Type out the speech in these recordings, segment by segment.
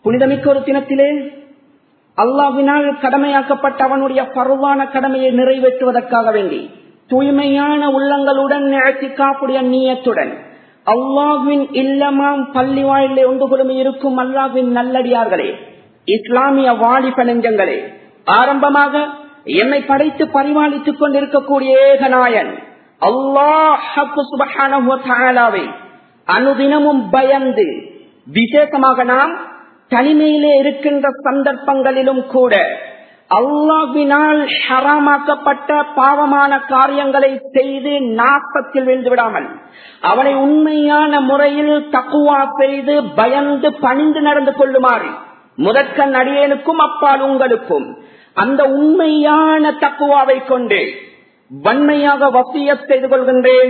புனிதமிக்க ஒரு தினத்திலே அல்லாவினால் கடமையாக்கப்பட்ட அவனுடைய பருவான கடமையை நிறைவேற்றுவதற்காக வேண்டி தூய்மையான உள்ளங்களுடன் காப்புடைய நீயத்துடன் அல்லாவின் இல்லமாம் பள்ளி வாயிலே ஒன்று குழுமி இருக்கும் அல்லாவின் நல்லடியார்களே இஸ்லாமிய வாலிப நெஞ்சங்களே ஆரம்பமாக என்னை படைத்து பரிமாளித்துக் கொண்டிருக்கக்கூடிய ஏகநாயன் அல்லாஹாவை அனுதினமும் பயந்து விசேஷமாக நாம் தனிமையிலே இருக்கின்ற சந்தர்ப்பங்களிலும் கூட அல்லாவினால் ஹராமாக்கப்பட்ட பாவமான காரியங்களை செய்து நாசத்தில் விழுந்து விடாமல் அவனை உண்மையான முறையில் தக்குவா செய்து பயந்து பணிந்து நடந்து கொள்ளுமாறு முதற்கண் அடியேனுக்கும் அப்பால் உங்களுக்கும் அந்த உண்மையான தக்குவாவை கொண்டு வன்மையாக வசிய செய்து கொள்கின்றேன்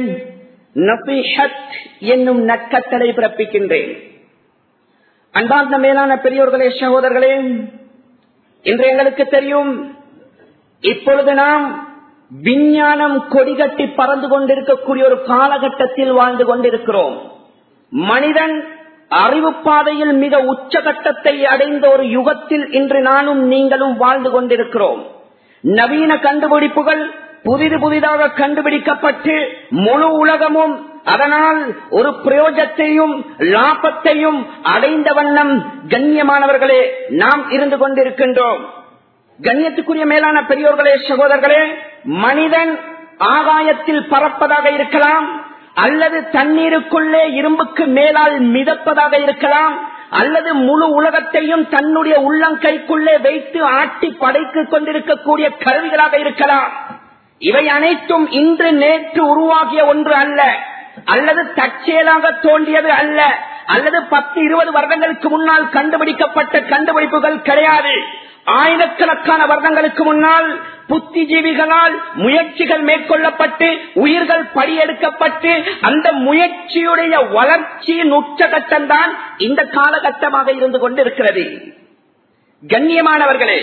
என்னும் நற்கட்டளை பிறப்பிக்கின்றேன் அன்பார்ந்த மேலான பெரியோர்களே சகோதரர்களே இன்று எங்களுக்கு தெரியும் இப்பொழுது நாம் விஞ்ஞானம் கொடிகட்டி பறந்து கொண்டிருக்கக்கூடிய ஒரு காலகட்டத்தில் வாழ்ந்து கொண்டிருக்கிறோம் மனிதன் அறிவு பாதையில் மிக உச்சகட்டத்தை அடைந்த ஒரு யுகத்தில் இன்று நானும் நீங்களும் வாழ்ந்து கொண்டிருக்கிறோம் நவீன கண்டுபிடிப்புகள் புதிது புதிதாக கண்டுபிடிக்கப்பட்டு முழு உலகமும் அதனால் ஒரு பிரயோஜத்தையும் லாபத்தையும் அடைந்த வண்ணம் கண்ணியமானவர்களே நாம் இருந்து கொண்டிருக்கின்றோம் கண்ணியத்துக்குரிய மேலான பெரியோர்களே சகோதரர்களே மனிதன் ஆகாயத்தில் பறப்பதாக இருக்கலாம் அல்லது தண்ணீருக்குள்ளே இரும்புக்கு மேலால் மிதப்பதாக இருக்கலாம் அல்லது முழு உலகத்தையும் தன்னுடைய உள்ளங்கைக்குள்ளே வைத்து ஆட்டி படைத்துக் கொண்டிருக்கக்கூடிய கருவிகளாக இருக்கலாம் இவை அனைத்தும் இன்று நேற்று உருவாகிய ஒன்று அல்ல அல்லது தற்செயலாக தோன்றியது அல்ல அல்லது பத்து இருபது வருடங்களுக்கு முன்னால் கண்டுபிடிக்கப்பட்ட கண்டுபிடிப்புகள் கிடையாது ஆயிரக்கணக்கான வருடங்களுக்கு முன்னால் புத்திஜீவிகளால் முயற்சிகள் மேற்கொள்ளப்பட்டு உயிர்கள் படியெடுக்கப்பட்டு அந்த முயற்சியுடைய வளர்ச்சியின் உச்சகட்டம் தான் இந்த காலகட்டமாக இருந்து கொண்டிருக்கிறது கண்ணியமானவர்களே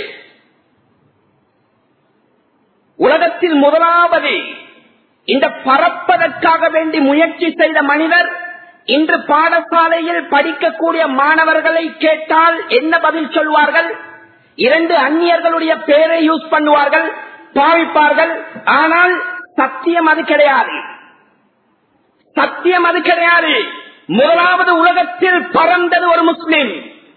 உலகத்தில் முதலாவது இந்த பறப்பதற்காக வேண்டி முயற்சி செய்த மனிதர் இன்று பாடசாலையில் படிக்கக்கூடிய மாணவர்களை கேட்டால் என்ன பதில் சொல்வார்கள் இரண்டு அந்நியர்களுடைய பேரை யூஸ் பண்ணுவார்கள் பாவிப்பார்கள் ஆனால் சத்தியம் அது கிடையாது சத்தியம் அது கிடையாது முதலாவது உலகத்தில் பறந்தது ஒரு முஸ்லிம்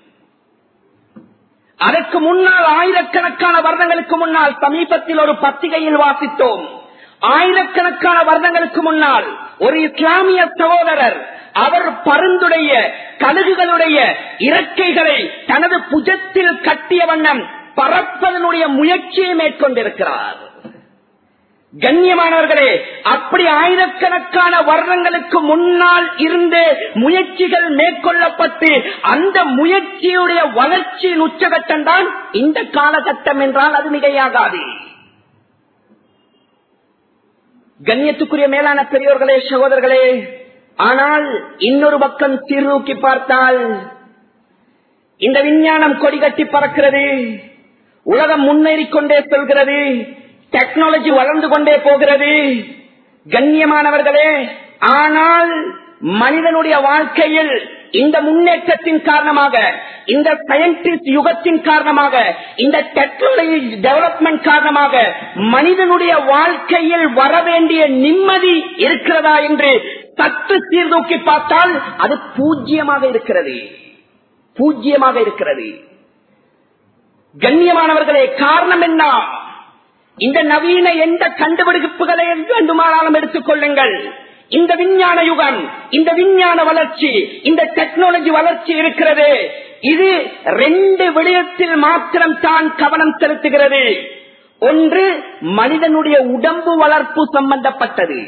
அதற்கு முன்னால் ஆயிரக்கணக்கான வருடங்களுக்கு முன்னால் சமீபத்தில் ஒரு பத்திரிகையில் வாசித்தோம் ஆயிரக்கணக்கான வருடங்களுக்கு முன்னால் ஒரு இஸ்லாமிய சகோதரர் அவர் பருந்துடைய கழுகுகளுடைய இறக்கைகளை தனது புஜத்தில் கட்டிய வண்ணம் பறப்பதனுடைய முயற்சியை மேற்கொண்டிருக்கிறார் கண்ணியமானவர்களே அப்படி ஆயிரக்கணக்கான வருடங்களுக்கு முன்னால் இருந்து முயற்சிகள் மேற்கொள்ளப்பட்டு அந்த முயற்சியுடைய வளர்ச்சியின் உச்சகட்டம் தான் இந்த காலகட்டம் என்றால் அது மிகையாகாது கண்ணியத்துக்குரிய மேலான பெரியோர்களே சகோதரர்களே ஆனால் இன்னொரு பக்கம் சீர்தூக்கி பார்த்தால் இந்த விஞ்ஞானம் கொடிகட்டி பறக்கிறது உலகம் முன்னேறிக் கொண்டே செல்கிறது டெக்னாலஜி வளர்ந்து கொண்டே போகிறது கண்ணியமானவர்களே ஆனால் மனிதனுடைய வாழ்க்கையில் இந்த முன்னேற்றத்தின் காரணமாக இந்த சயின்டிஸ்ட் யுகத்தின் காரணமாக இந்த டெக்னாலஜி டெவலப்மெண்ட் காரணமாக மனிதனுடைய வாழ்க்கையில் வர வேண்டிய நிம்மதி இருக்கிறதா என்று சற்று சீர்தூக்கி பார்த்தால் அது பூஜ்ஜியமாக இருக்கிறது பூஜ்ஜியமாக இருக்கிறது கண்ணியமானவர்களே காரணம் என்ன இந்த நவீன எந்த கண்டுபிடிப்புகளை வேண்டுமானாலும் எடுத்துக் கொள்ளுங்கள் இந்த விஞ்ஞான யுகம் இந்த விஞ்ஞான வளர்ச்சி இந்த டெக்னாலஜி வளர்ச்சி இருக்கிறது இது ரெண்டு விடயத்தில் மாத்திரம் தான் கவனம் செலுத்துகிறது ஒன்று மனிதனுடைய உடம்பு வளர்ப்பு சம்பந்தப்பட்டது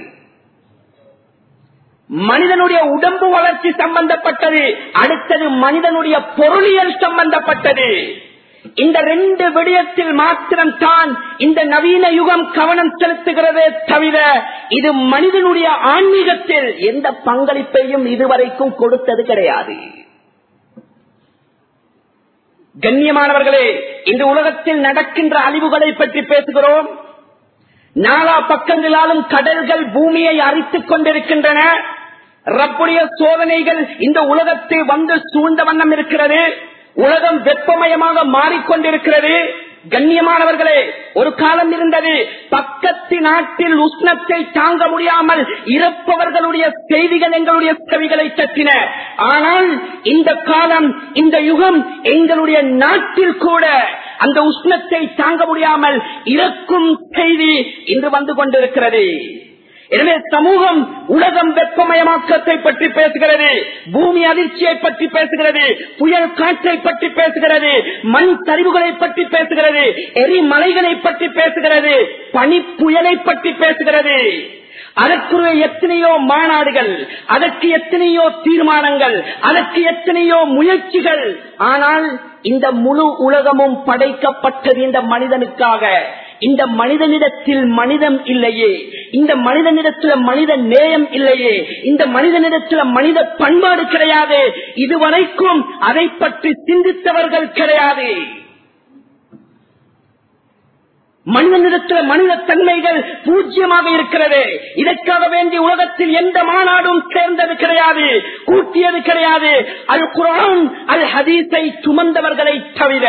மனிதனுடைய உடம்பு வளர்ச்சி சம்பந்தப்பட்டது அடுத்தது மனிதனுடைய பொருளியல் சம்பந்தப்பட்டது இந்த ரெண்டு விடயத்தில் மாத்திரம் தான் இந்த நவீன யுகம் கவனம் செலுத்துகிறதே தவிர இது மனிதனுடைய ஆன்மீகத்தில் எந்த பங்களிப்பையும் இதுவரைக்கும் கொடுத்தது கிடையாது கண்ணியமானவர்களே இந்த உலகத்தில் நடக்கின்ற அழிவுகளை பற்றி பேசுகிறோம் நாலா பக்கங்களாலும் கடல்கள் பூமியை அரித்துக் கொண்டிருக்கின்றன ரப்புடைய சோதனைகள் இந்த உலகத்தை வந்து சூழ்ந்த வண்ணம் இருக்கிறது உலகம் வெப்பமயமாக மாறிக்கொண்டிருக்கிறது கண்ணியமானவர்களே ஒரு காலம் இருந்தது பக்கத்து நாட்டில் உஷ்ணத்தை தாங்க முடியாமல் இறப்பவர்களுடைய செய்திகள் எங்களுடைய செவிகளை தட்டின ஆனால் இந்த காலம் இந்த யுகம் எங்களுடைய நாட்டில் கூட அந்த உஷ்ணத்தை தாங்க முடியாமல் இறக்கும் செய்தி இன்று வந்து கொண்டிருக்கிறது எனவே சமூகம் உலகம் வெப்பமயமாக்கத்தை பற்றி பேசுகிறது பூமி அதிர்ச்சியை பற்றி பேசுகிறது புயல் காற்றை பற்றி பேசுகிறது மண் சரிவுகளை பற்றி பேசுகிறது எரிமலைகளை பற்றி பேசுகிறது பனி புயலை பற்றி பேசுகிறது அதற்குரிய எத்தனையோ மாநாடுகள் அதற்கு எத்தனையோ தீர்மானங்கள் அதற்கு எத்தனையோ முயற்சிகள் ஆனால் இந்த முழு உலகமும் படைக்கப்பட்டது இந்த மனிதனுக்காக இந்த மனிதனிடத்தில் மனிதம் இல்லையே இந்த மனிதனிடத்தில் மனித நேயம் இல்லையே இந்த மனிதனிடத்தில் மனித பண்பாடு கிடையாது இதுவரைக்கும் அதை பற்றி சிந்தித்தவர்கள் கிடையாது மனிதனிடத்தில் மனித தன்மைகள் பூஜ்யமாக இருக்கிறது இதற்காக வேண்டி உலகத்தில் எந்த மாநாடும் சேர்ந்தது கிடையாது கூட்டியது கிடையாது அல் குரான் அல் ஹதீஸை சுமந்தவர்களை தவிர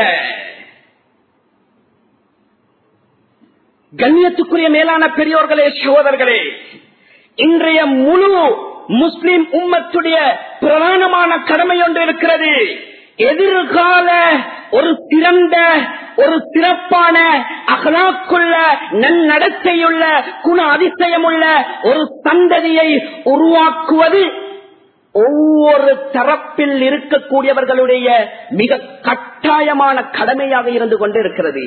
கண்ணியத்துக்குரிய மேலான பெரியோர்களே சகோதரர்களே இன்றைய முழு முஸ்லிம் உம்மத்துடைய பிரதானமான கடமை ஒன்று இருக்கிறது எதிர்கால ஒரு சிறந்த ஒரு சிறப்பான அகலாக்குள்ள நன்னடத்தையுள்ள குண அதிசயமுள்ள ஒரு சந்ததியை உருவாக்குவது ஒவ்வொரு தரப்பில் இருக்கக்கூடியவர்களுடைய மிக கட்டாயமான கடமையாக இருந்து கொண்டிருக்கிறது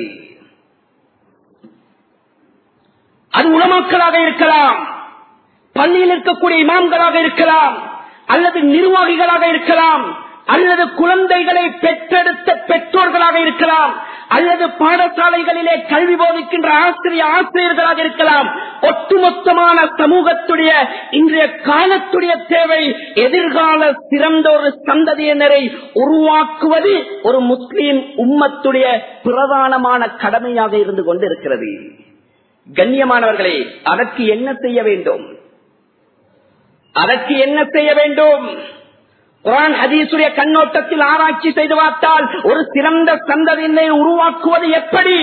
அது உலமாக்களாக இருக்கலாம் பள்ளியில் இருக்கக்கூடிய இமாம்களாக இருக்கலாம் அல்லது நிர்வாகிகளாக இருக்கலாம் அல்லது குழந்தைகளை பெற்றெடுத்த பெற்றோர்களாக இருக்கலாம் அல்லது பாடசாலைகளிலே கல்வி போதிக்கின்ற ஆசிரிய ஆசிரியர்களாக இருக்கலாம் ஒட்டுமொத்தமான சமூகத்துடைய இன்றைய காலத்துடைய தேவை எதிர்கால சிறந்த ஒரு சந்ததியினரை உருவாக்குவது ஒரு முஸ்லீம் உம்மத்துடைய பிரதானமான கடமையாக இருந்து கொண்டிருக்கிறது கண்ணியமானவர்களே அதற்கு என்ன செய்ய வேண்டும் அதற்கு என்ன செய்ய வேண்டும் குரான் ஹதீசுடைய கண்ணோட்டத்தில் ஆராய்ச்சி செய்து பார்த்தால் ஒரு சிறந்த சந்ததியினை உருவாக்குவது எப்படி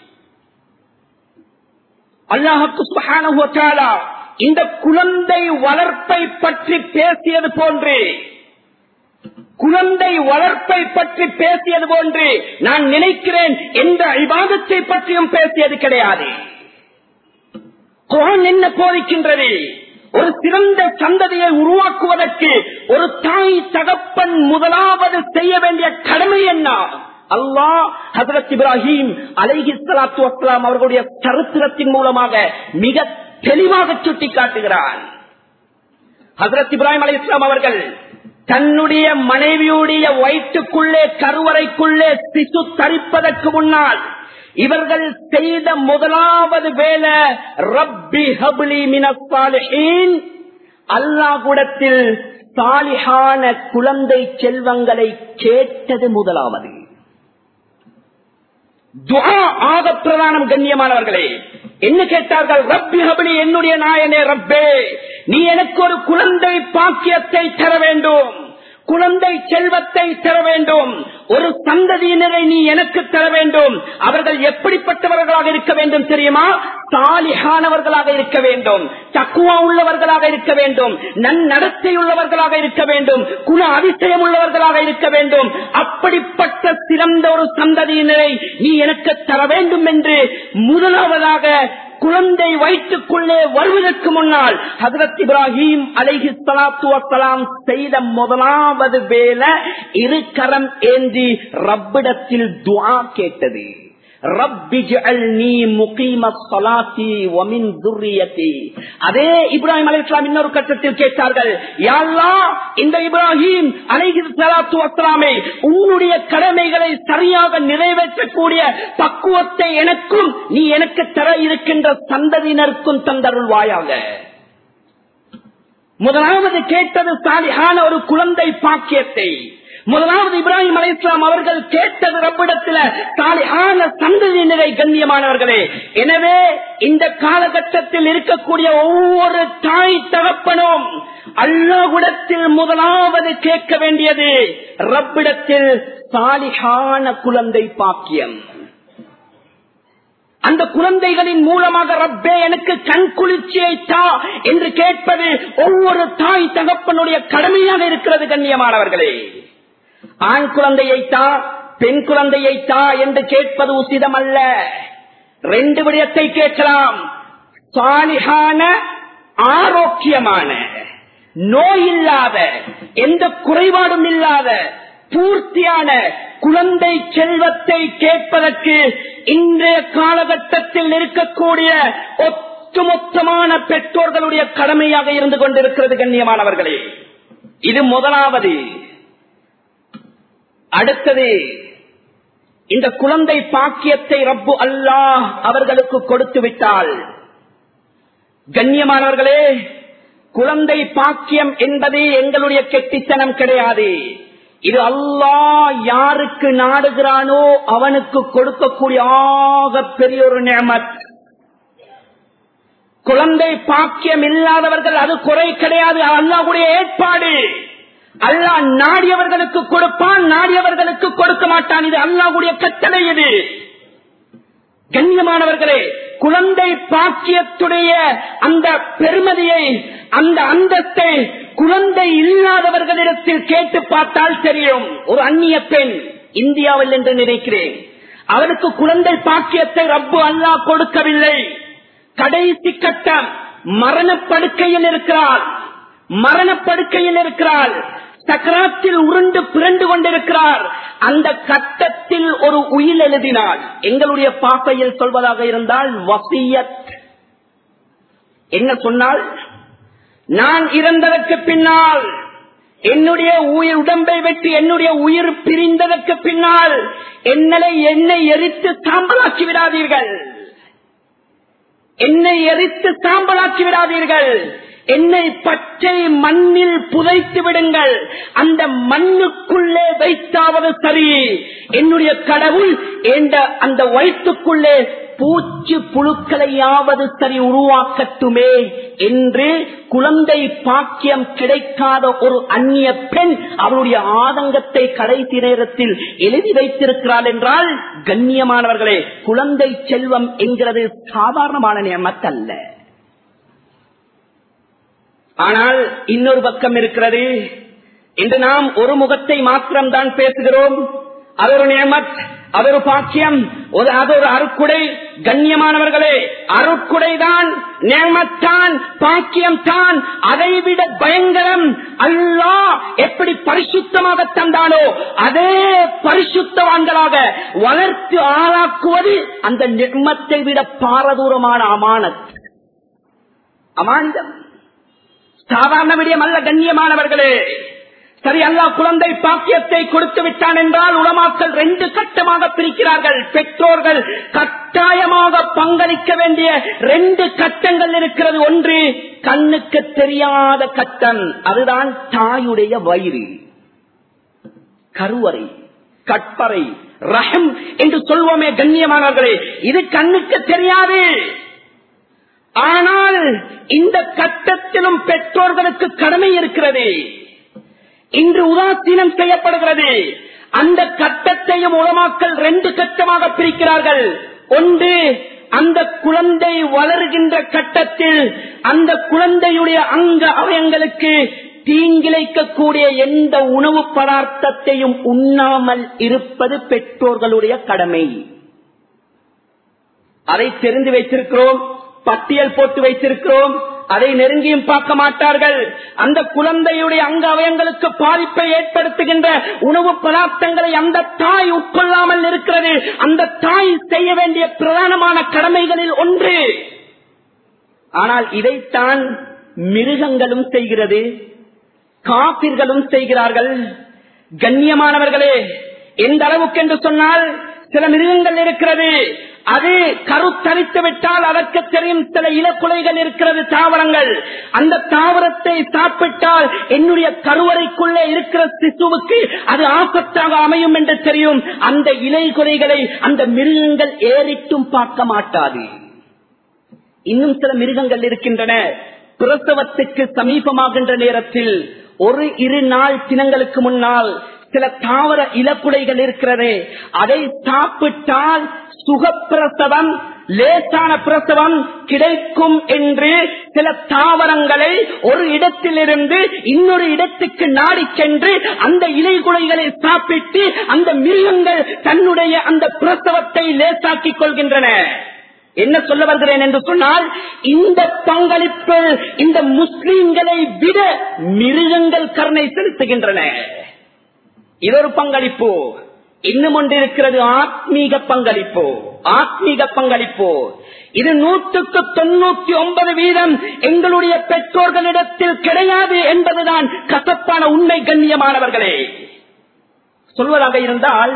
அல்லாஹுக்கு சுப்ஹானஹு வ தஆலா இந்த குழந்தை வளர்ப்பை பற்றி பேசியது போன்று குழந்தை வளர்ப்பை பற்றி பேசியது போன்று நான் நினைக்கிறேன் எந்த விவாதத்தை பற்றியும் பேசியது கிடையாது குரான் என்ன போதிக்கின்றது ஒரு சிறந்த சந்ததியை உருவாக்குவதற்கு ஒரு தாய் தகப்பன் முதலாவது செய்ய வேண்டிய கடமை என்ன அல்லாஹ் ஹசரத் இப்ராஹிம் அலைஹி சலாத்து வஸ்லாம் அவர்களுடைய சரித்திரத்தின் மூலமாக மிக தெளிவாக சுட்டி காட்டுகிறார் ஹசரத் இப்ராஹிம் அலி இஸ்லாம் அவர்கள் தன்னுடைய மனைவியுடைய வயிற்றுக்குள்ளே கருவறைக்குள்ளே சிசு தரிப்பதற்கு முன்னால் இவர்கள் செய்த முதலாவது வேலை ரப்பி ஹப்லி மினசாலிஹீன் அல்லாஹ்விடத்தில் சாலிஹான குழந்தை செல்வங்களை கேட்டது முதலாவது துஆ ஆக பிரதானம் கண்ணியமானவர்களே என்ன கேட்டார்கள் ரப்பி ஹபலி என்னுடைய நாயனே ரப்பே நீ எனக்கு ஒரு குழந்தை பாக்கியத்தை தர வேண்டும் குழந்தை செல்வத்தை தர வேண்டும் ஒரு சந்ததியினரை நீ எனக்கு தர வேண்டும் அவர்கள் எப்படிப்பட்டவர்களாக இருக்க வேண்டும் தெரியுமா சாலிகானவர்களாக இருக்க வேண்டும் தக்குவா உள்ளவர்களாக இருக்க வேண்டும் நன்னடத்தை உள்ளவர்களாக இருக்க வேண்டும் குண அதிசயம் உள்ளவர்களாக இருக்க வேண்டும் அப்படிப்பட்ட சிறந்த ஒரு சந்ததியினரை நீ எனக்கு தர வேண்டும் என்று முதலாவதாக குழந்தை வயிற்றுக்குள்ளே வருவதற்கு முன்னால் ஹசரத் இப்ராஹிம் அலைஹி சலாத்து வசலாம் செய்த முதலாவது வேலை இரு கரம் ஏந்தி ரப்பிடத்தில் துஆ கேட்டது அதே இப்ராஹிம் அலி இஸ்லாம் இன்னொரு கட்டத்தில் கேட்டார்கள் யாழ்லா இந்த இப்ராஹிம் அலைஹி சலாத்து வஸ்லாமை உன்னுடைய கடமைகளை சரியாக நிறைவேற்றக்கூடிய பக்குவத்தை எனக்கும் நீ எனக்கு தர இருக்கின்ற சந்ததியினருக்கும் தந்தருள்வாயாக முதலாவது கேட்டது சாலியான ஒரு குழந்தை பாக்கியத்தை முதலாவது இப்ராஹிம் அலி இஸ்லாம் அவர்கள் கேட்டது ரப்பிடத்தில் சாலியான சந்ததியினரை கண்ணியமானவர்களே எனவே இந்த காலகட்டத்தில் இருக்கக்கூடிய ஒவ்வொரு தாய் தகப்பனும் அல்லாஹ்விடத்தில் முதலாவது கேட்க வேண்டியது ரப்பிடத்தில் சாலிகான குழந்தை பாக்கியம் அந்த குழந்தைகளின் மூலமாக ரப்பே எனக்கு கண் குளிர்ச்சியை தா என்று கேட்பது ஒவ்வொரு தாய் தகப்பனுடைய கடமையாக இருக்கிறது கண்ணியமானவர்களே ஆண் குழந்தையை தா பெண் குழந்தையை தா என்று கேட்பது உசிதம் அல்ல ரெண்டு விடயத்தை கேட்கலாம் சாலிகான ஆரோக்கியமான நோய் இல்லாத எந்த குறைபாடும் இல்லாத பூர்த்தியான குழந்தை செல்வத்தை கேட்பதற்கு இன்றைய காலகட்டத்தில் இருக்கக்கூடிய ஒட்டுமொத்தமான பெற்றோர்களுடைய கடமையாக இருந்து கொண்டிருக்கிறது கண்ணியமானவர்களே இது முதலாவது அடுத்தது இந்த குழந்தை பாக்கியத்தை ரப்பு அல்லாஹ் அவர்களுக்கு கொடுத்து விட்டால் கண்ணியமானவர்களே குழந்தை பாக்கியம் என்பது எங்களுடைய கெட்டித்தனம் கிடையாது இது அல்லாஹ் யாருக்கு நாடுகிறானோ அவனுக்கு கொடுக்கக்கூடிய ஆக பெரிய ஒரு நியமத் குழந்தை பாக்கியம் இல்லாதவர்கள் அது குறை கிடையாது அல்லாஹ்வுடைய ஏற்பாடு அல்லாஹ் நாடியவர்களுக்கு கொடுப்பான் நாடியவர்களுக்கு கொடுக்க மாட்டான் இது அல்லாஹ்வுடைய கட்டளை இது கண்ணியமானவர்களே குழந்தை பாக்கியத்துடைய அந்த பெருமதியை அந்த அந்தத்தை குழந்தை இல்லாதவர்களிடத்தில் கேட்டு பார்த்தால் தெரியும் ஒரு அந்நிய பெண் இந்தியாவில் என்று நினைக்கிறேன் அவருக்கு குழந்தை பாக்கியத்தை ரப்பு அல்லாஹ் கொடுக்கவில்லை கடைசி கட்டம் மரணப்படுக்கையில் இருக்கிறாள் மரணப்படுக்கையில் இருக்கிறாள் சக்கராத்தில் உருண்டு பிறண்டு கொண்டிருக்கிறார் அந்த கட்டத்தில் ஒரு உயில் எழுதினாள் எங்களுடைய பாப்பையில் சொல்வதாக இருந்தால் வசியத் என்ன சொன்னால் நான் இறந்ததற்கு பின்னால் என்னுடைய உயிர் உடம்பை வெட்டி என்னுடைய உயிர் பிரிந்ததற்கு பின்னால் என்னை என்னை எரித்து சாம்பலாக்கி விடாதீர்கள் என்னை எரித்து சாம்பலாக்கி விடாதீர்கள் என்னை பச்சை மண்ணில் புதைத்து விடுங்கள் அந்த மண்ணுக்குள்ளே வைத்தாவது சரி என்னுடைய கடவுள் என்ற அந்த வயிற்றுக்குள்ளே பூச்சி புழுக்களையாவது சரி உருவாக்கட்டுமே என்று குழந்தை பாக்கியம் கிடைக்காத ஒரு அந்நிய பெண் அவருடைய ஆதங்கத்தை கடைசி நேரத்தில் எழுதி வைத்திருக்கிறாள் என்றால் கண்ணியமானவர்களே குழந்தை செல்வம் என்கிறது சாதாரணமான நியமத்தல்ல ஆனால் இன்னொரு பக்கம் இருக்கிறது இன்று நாம் ஒரு முகத்தை மாத்திரம்தான் பேசுகிறோம் அது ஒரு நியமத் அது ஒரு பாக்கியம் ஒரு அது ஒரு அருக்குடை கண்ணியமானவர்களே அருக்குடை தான் நியமத்தான் பாக்கியம் தான் அதைவிட பயங்கரம் அல்லாஹ் எப்படி பரிசுத்தமாக தந்தானோ அதே பரிசுத்தவான்களாக வளர்த்து ஆளாக்குவது அந்த நிர்மத்தை விட பாரதூரமான அமானத் அமானிதம் சாதாரண விடயம் அல்ல கண்ணியமானவர்களே சரி அல்லாஹ் குழந்தை பாக்கியத்தை கொடுத்து விட்டான் என்றால் உலமாக்கள் ரெண்டு கட்டமாக பிரிக்கிறார்கள் பெற்றோர்கள் கட்டாயமாக பங்களிக்க வேண்டிய ரெண்டு கட்டங்கள் இருக்கிறது ஒன்று கண்ணுக்கு தெரியாத கட்டம் அதுதான் தாயுடைய வயிறு கருவறை கற்பறை ரஹம் என்று சொல்வோமே கண்ணியமானவர்களே இது கண்ணுக்கு தெரியாது ஆனால் இந்த கட்டத்திலும் பெற்றோர்களுக்கு கடமை இருக்கிறது இன்று உதாசீனம் செய்யப்படுகிறது அந்த கட்டத்தையும் உலமாக்கல் ரெண்டு கட்டமாக பிரிக்கிறார்கள் ஒன்று அந்த குழந்தை வளர்கின்ற கட்டத்தில் அந்த குழந்தையுடைய அங்க அவயங்களுக்கு தீங்கிழைக்கக்கூடிய எந்த உணவு பதார்த்தத்தையும் உண்ணாமல் இருப்பது பெற்றோர்களுடைய கடமை அதை தெரிந்து வைத்திருக்கிறோம் பட்டியல் போட்டு வைத்திருக்கிறோம் அதை நெருங்கியும் பார்க்க மாட்டார்கள் அந்த குழந்தையுடைய அங்க அவயங்களுக்கு பாதிப்பை ஏற்படுத்துகின்ற உணவு பதார்த்தங்களை அந்த தாய் உட்கொள்ளாமல் இருக்கிறது அந்த தாய் செய்ய வேண்டிய பிரதானமான கடமைகளில் ஒன்று ஆனால் இதைத்தான் மிருகங்களும் செய்கிறது காப்பிர்களும் செய்கிறார்கள் கண்ணியமானவர்களே எந்த அளவுக்கு என்று சொன்னால் சில மிருகங்கள் இருக்கிறது அது கருத்தரித்து விட்டால் அதற்கு தெரியும் சில இலக்குலைகள் இருக்கிறது தாவரங்கள் அந்த தாவரத்தை சாப்பிட்டால் என்னுடைய கருவறைக்குள்ளே இருக்கிற சிசுவுக்கு அது ஆபத்தாக அமையும் என்று தெரியும் அந்த இலை குறைகளை அந்த மிருகங்கள் ஏறிட்டும் பார்க்க மாட்டாது இன்னும் சில மிருகங்கள் இருக்கின்றன பிரசவத்துக்கு சமீபமாகின்ற நேரத்தில் ஒரு இரு நாள் தினங்களுக்கு முன்னால் சில தாவர இலக்குலைகள் இருக்கிறது அதை சாப்பிட்டால் சுகப்பிரசவம் லேசான பிரசவம் கிடைக்கும் என்று சில தாவரங்களை ஒரு இடத்திலிருந்து இன்னொரு இடத்துக்கு நாடி சென்று அந்த இலைகுலைகளை சாப்பிட்டு அந்த மிருகங்கள் தன்னுடைய அந்த பிரசவத்தை லேசாக்கிக் கொள்கின்றன என்ன சொல்ல வருகிறேன் என்று சொன்னால் இந்த பங்களிப்பு இந்த முஸ்லிம்களை விட மிருகங்கள் கருணை செலுத்துகின்றன இது ஒரு பங்களிப்பு இன்னும் ஒன்று இருக்கிறது ஆத்மீக பங்களிப்பு ஆத்மீக பங்களிப்பு இது நூற்றுக்கு தொண்ணூத்தி ஒன்பது வீதம் எங்களுடைய பெற்றோர்களிடத்தில் கிடையாது என்பதுதான் கசப்பான உண்மை கண்ணியமானவர்களே சொல்வதாக இருந்தால்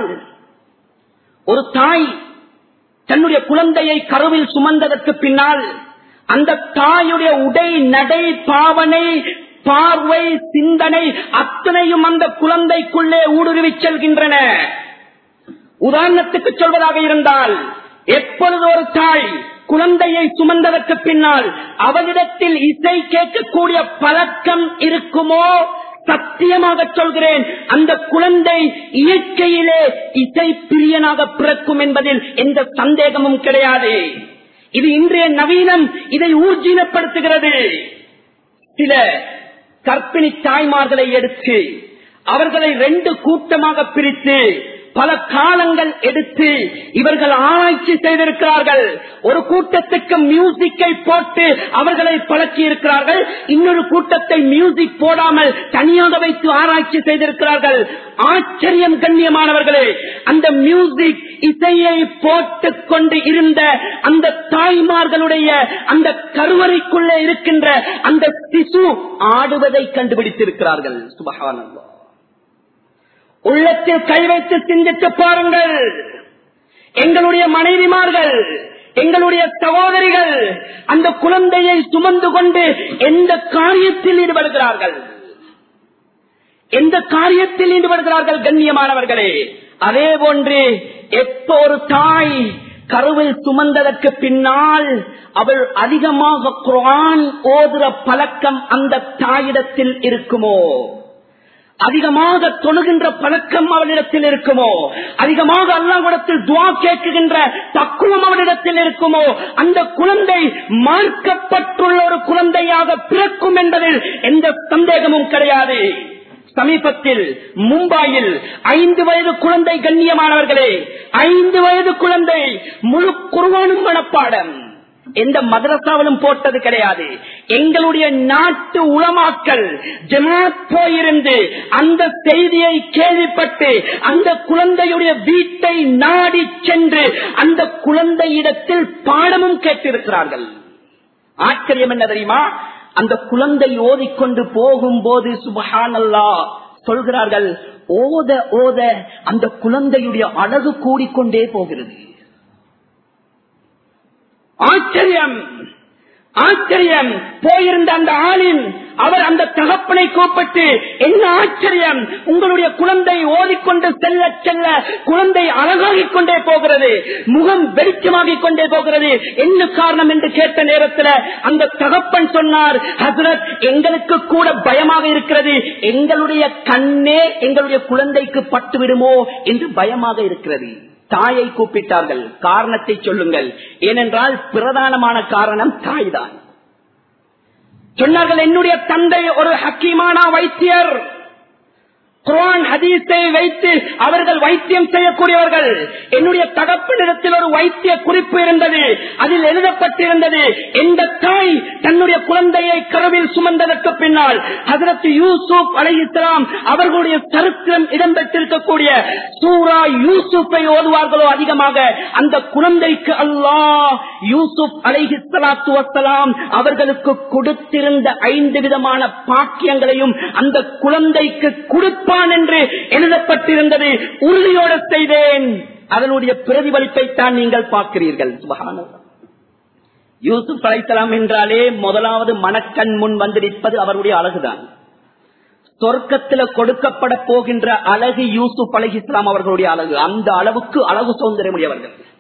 ஒரு தாய் தன்னுடைய குழந்தையை கருவில் சுமந்ததற்கு பின்னால் அந்த தாயுடைய உடை நடை பாவனை பார்வை சிந்தனை அத்தனையும் அந்த குழந்தைக்குள்ளே ஊடுருவி செல்கின்றன உதாரணத்துக்கு சொல்வதாக இருந்தால் எப்பொழுது ஒரு தாய் குழந்தையை சுமந்ததற்கு பின்னால் அவனிடத்தில் இசை கேட்கக்கூடிய பழக்கம் இருக்குமோ சத்தியமாக சொல்கிறேன் அந்த குழந்தை இயற்கையிலே இசை பிரியனாக பிறக்கும் என்பதில் எந்த சந்தேகமும் கிடையாது இது இன்றைய நவீனம் இதை ஊர்ஜீனப்படுத்துகிறது சில கற்பிணி தாய்மார்களை எடுத்து அவர்களை ரெண்டு கூட்டமாக பிரித்து பல காலங்கள் எடுத்து இவர்கள் ஆராய்ச்சி செய்திருக்கிறார்கள் ஒரு கூட்டத்துக்கு மியூசிக்கை போட்டு அவர்களை பழக்கி இருக்கிறார்கள் இன்னொரு கூட்டத்தை மியூசிக் போடாமல் தனியாக வைத்து ஆராய்ச்சி செய்திருக்கிறார்கள் ஆச்சரியம் கண்ணியமானவர்களே அந்த மியூசிக் இசையை போட்டுக் கொண்டு இருந்த அந்த தாய்மார்களுடைய அந்த கருவறைக்குள்ளே இருக்கின்ற அந்த சிசு ஆடுவதை கண்டுபிடித்திருக்கிறார்கள் சுபகானந்தம் உள்ளத்தில் கை வைத்து சிந்தித்து பாருங்கள் எங்களுடைய மனைவிமார்கள் எங்களுடைய சகோதரிகள் அந்த குழந்தையை சுமந்து கொண்டு எந்த காரியத்தில் ஈடுபடுகிறார்கள் எந்த காரியத்தில் ஈடுபடுகிறார்கள் கண்ணியமானவர்களே அதே போன்று எப்போ ஒரு தாய் கருவில் சுமந்ததற்கு பின்னால் அவள் அதிகமாக குரான் ஓதுற பழக்கம் அந்த தாயிடத்தில் இருக்குமோ அதிகமாக தொழுகின்ற பழக்கம் அவளிடத்தில் இருக்குமோ அதிகமாக அல்லாவிடத்தில் துவா கேட்குகின்ற பக்குவம் அவளிடத்தில் இருக்குமோ அந்த குழந்தை மார்க்கப்பட்டுள்ள ஒரு குழந்தையாக பிறக்கும் என்பதில் எந்த சந்தேகமும் கிடையாது சமீபத்தில் மும்பாயில் ஐந்து வயது குழந்தை கண்ணியமானவர்களே ஐந்து வயது குழந்தை முழு குருவானும் மனப்பாடம் எந்த மதரசாவிலும் போட்டது கிடையாது எங்களுடைய நாட்டு உளமாக்கல் ஜமாத் போயிருந்து அந்த செய்தியை கேள்விப்பட்டு அந்த குழந்தையுடைய வீட்டை நாடி சென்று அந்த குழந்தையிடத்தில் பாடமும் கேட்டிருக்கிறார்கள் ஆச்சரியம் என்ன தெரியுமா அந்த குழந்தை ஓதிக்கொண்டு போகும்போது சுபஹானல்லா சொல்கிறார்கள் ஓத ஓத அந்த குழந்தையுடைய அழகு கூடிக்கொண்டே போகிறது ஆச்சரியம் ஆச்சரியம் போயிருந்த அந்த ஆளின் அவர் அந்த தகப்பனை கூப்பிட்டு என்ன ஆச்சரியம் உங்களுடைய குழந்தை ஓதிக்கொண்டு செல்ல செல்ல குழந்தை அழகாகிக் கொண்டே போகிறது முகம் வெளிச்சமாகிக் கொண்டே போகிறது என்ன காரணம் என்று கேட்ட நேரத்தில் அந்த தகப்பன் சொன்னார் ஹசரத் எங்களுக்கு கூட பயமாக இருக்கிறது எங்களுடைய கண்ணே எங்களுடைய குழந்தைக்கு பட்டு விடுமோ என்று பயமாக இருக்கிறது தாயை கூப்பிட்டார்கள் காரணத்தை சொல்லுங்கள் ஏனென்றால் பிரதானமான காரணம் தாய்தான் சொன்னார்கள் என்னுடைய தந்தை ஒரு ஹக்கீமான வைத்தியர் குரான் ஹதீஸை வைத்து அவர்கள் வைத்தியம் செய்யக்கூடியவர்கள் என்னுடைய தகப்பனிடத்தில் ஒரு வைத்திய குறிப்பு இருந்தது அதில் எழுதப்பட்டிருந்தது எந்த தாய் தன்னுடைய குழந்தையை கருவில் சுமந்ததற்கு பின்னால் ஹசரத் யூசுப் அலை இஸ்லாம் அவர்களுடைய சரித்திரம் இடம்பெற்றிருக்கக்கூடிய சூரா யூசுப்பை ஓதுவார்களோ அதிகமாக அந்த குழந்தைக்கு அல்லாஹ் யூசுப் அலைஹி ஸலாத்து வஸ்ஸலாம் அவர்களுக்கு கொடுத்திருந்த ஐந்து விதமான பாக்கியங்களையும் அந்த குழந்தைக்கு கொடுப்பான் என்று எழுதப்பட்டிருந்தது உறுதியோடு செய்தேன் அதனுடைய பிரதிபலிப்பை தான் நீங்கள் பார்க்கிறீர்கள் சுபஹானல்லாஹ். யூசுப் அலைத்தலாம் என்றாலே முதலாவது மனக்கண் முன் வந்து நிற்பது அவருடைய அழகுதான் சொர்க்கத்தில் கொடுக்கப்பட போகின்ற அழகு யூசுப் அலஹி இஸ்லாம் அவர்களுடைய அழகு அந்த அளவுக்கு அழகு சௌந்தரியமுடையவர்கள்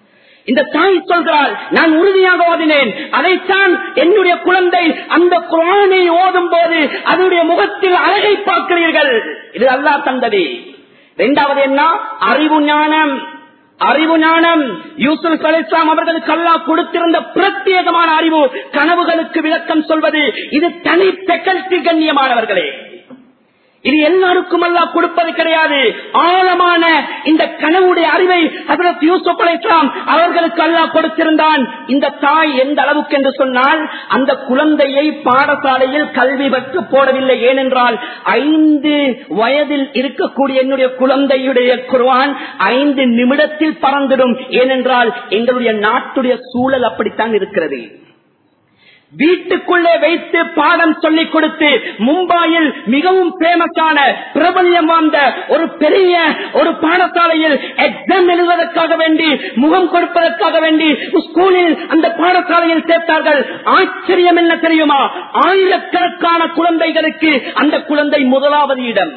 இந்த தாய் சொல்கிறாள் நான் உறுதியாக ஓதினேன் அதைத்தான் என்னுடைய குழந்தை அந்த குரானை ஓதும் போது அதனுடைய முகத்தில் அழகை பார்க்கிறீர்கள் இது அல்லா தந்தது இரண்டாவது என்ன அறிவு ஞானம் அறிவு ஞானம் யூசுப் அலிஸ்லாம் அவர்களுக்கு அல்லா கொடுத்திருந்த பிரத்யேகமான அறிவு கனவுகளுக்கு விளக்கம் சொல்வது இது தனி பெக்கல்டி கண்ணியமானவர்களே இது எல்லாருக்கும் அல்லா கொடுப்பது கிடையாது ஆழமான இந்த கனவுடைய அறிவை அதற்கு யூசுப் அலைக்கலாம் அவர்களுக்கு அல்லா கொடுத்திருந்தான் இந்த தாய் எந்த அளவுக்கு என்று சொன்னால் அந்த குழந்தையை பாடசாலையில் கல்வி பெற்று போடவில்லை ஏனென்றால் ஐந்து வயதில் இருக்கக்கூடிய என்னுடைய குழந்தையுடைய குர்வான் ஐந்து நிமிடத்தில் பறந்துடும் ஏனென்றால் எங்களுடைய நாட்டுடைய சூழல் அப்படித்தான் இருக்கிறது வீட்டுக்குள்ளே வைத்து பாடம் சொல்லிக் கொடுத்து மும்பாயில் மிகவும் பேமஸான பிரபல்யம் வாழ்ந்த ஒரு பெரிய ஒரு பாடசாலையில் எக்ஸாம் எழுதுவதற்காக வேண்டி முகம் கொடுப்பதற்காக வேண்டி ஸ்கூலில் அந்த பாடசாலையில் சேர்த்தார்கள் ஆச்சரியம் என்ன தெரியுமா ஆயிரக்கணக்கான குழந்தைகளுக்கு அந்த குழந்தை முதலாவது இடம்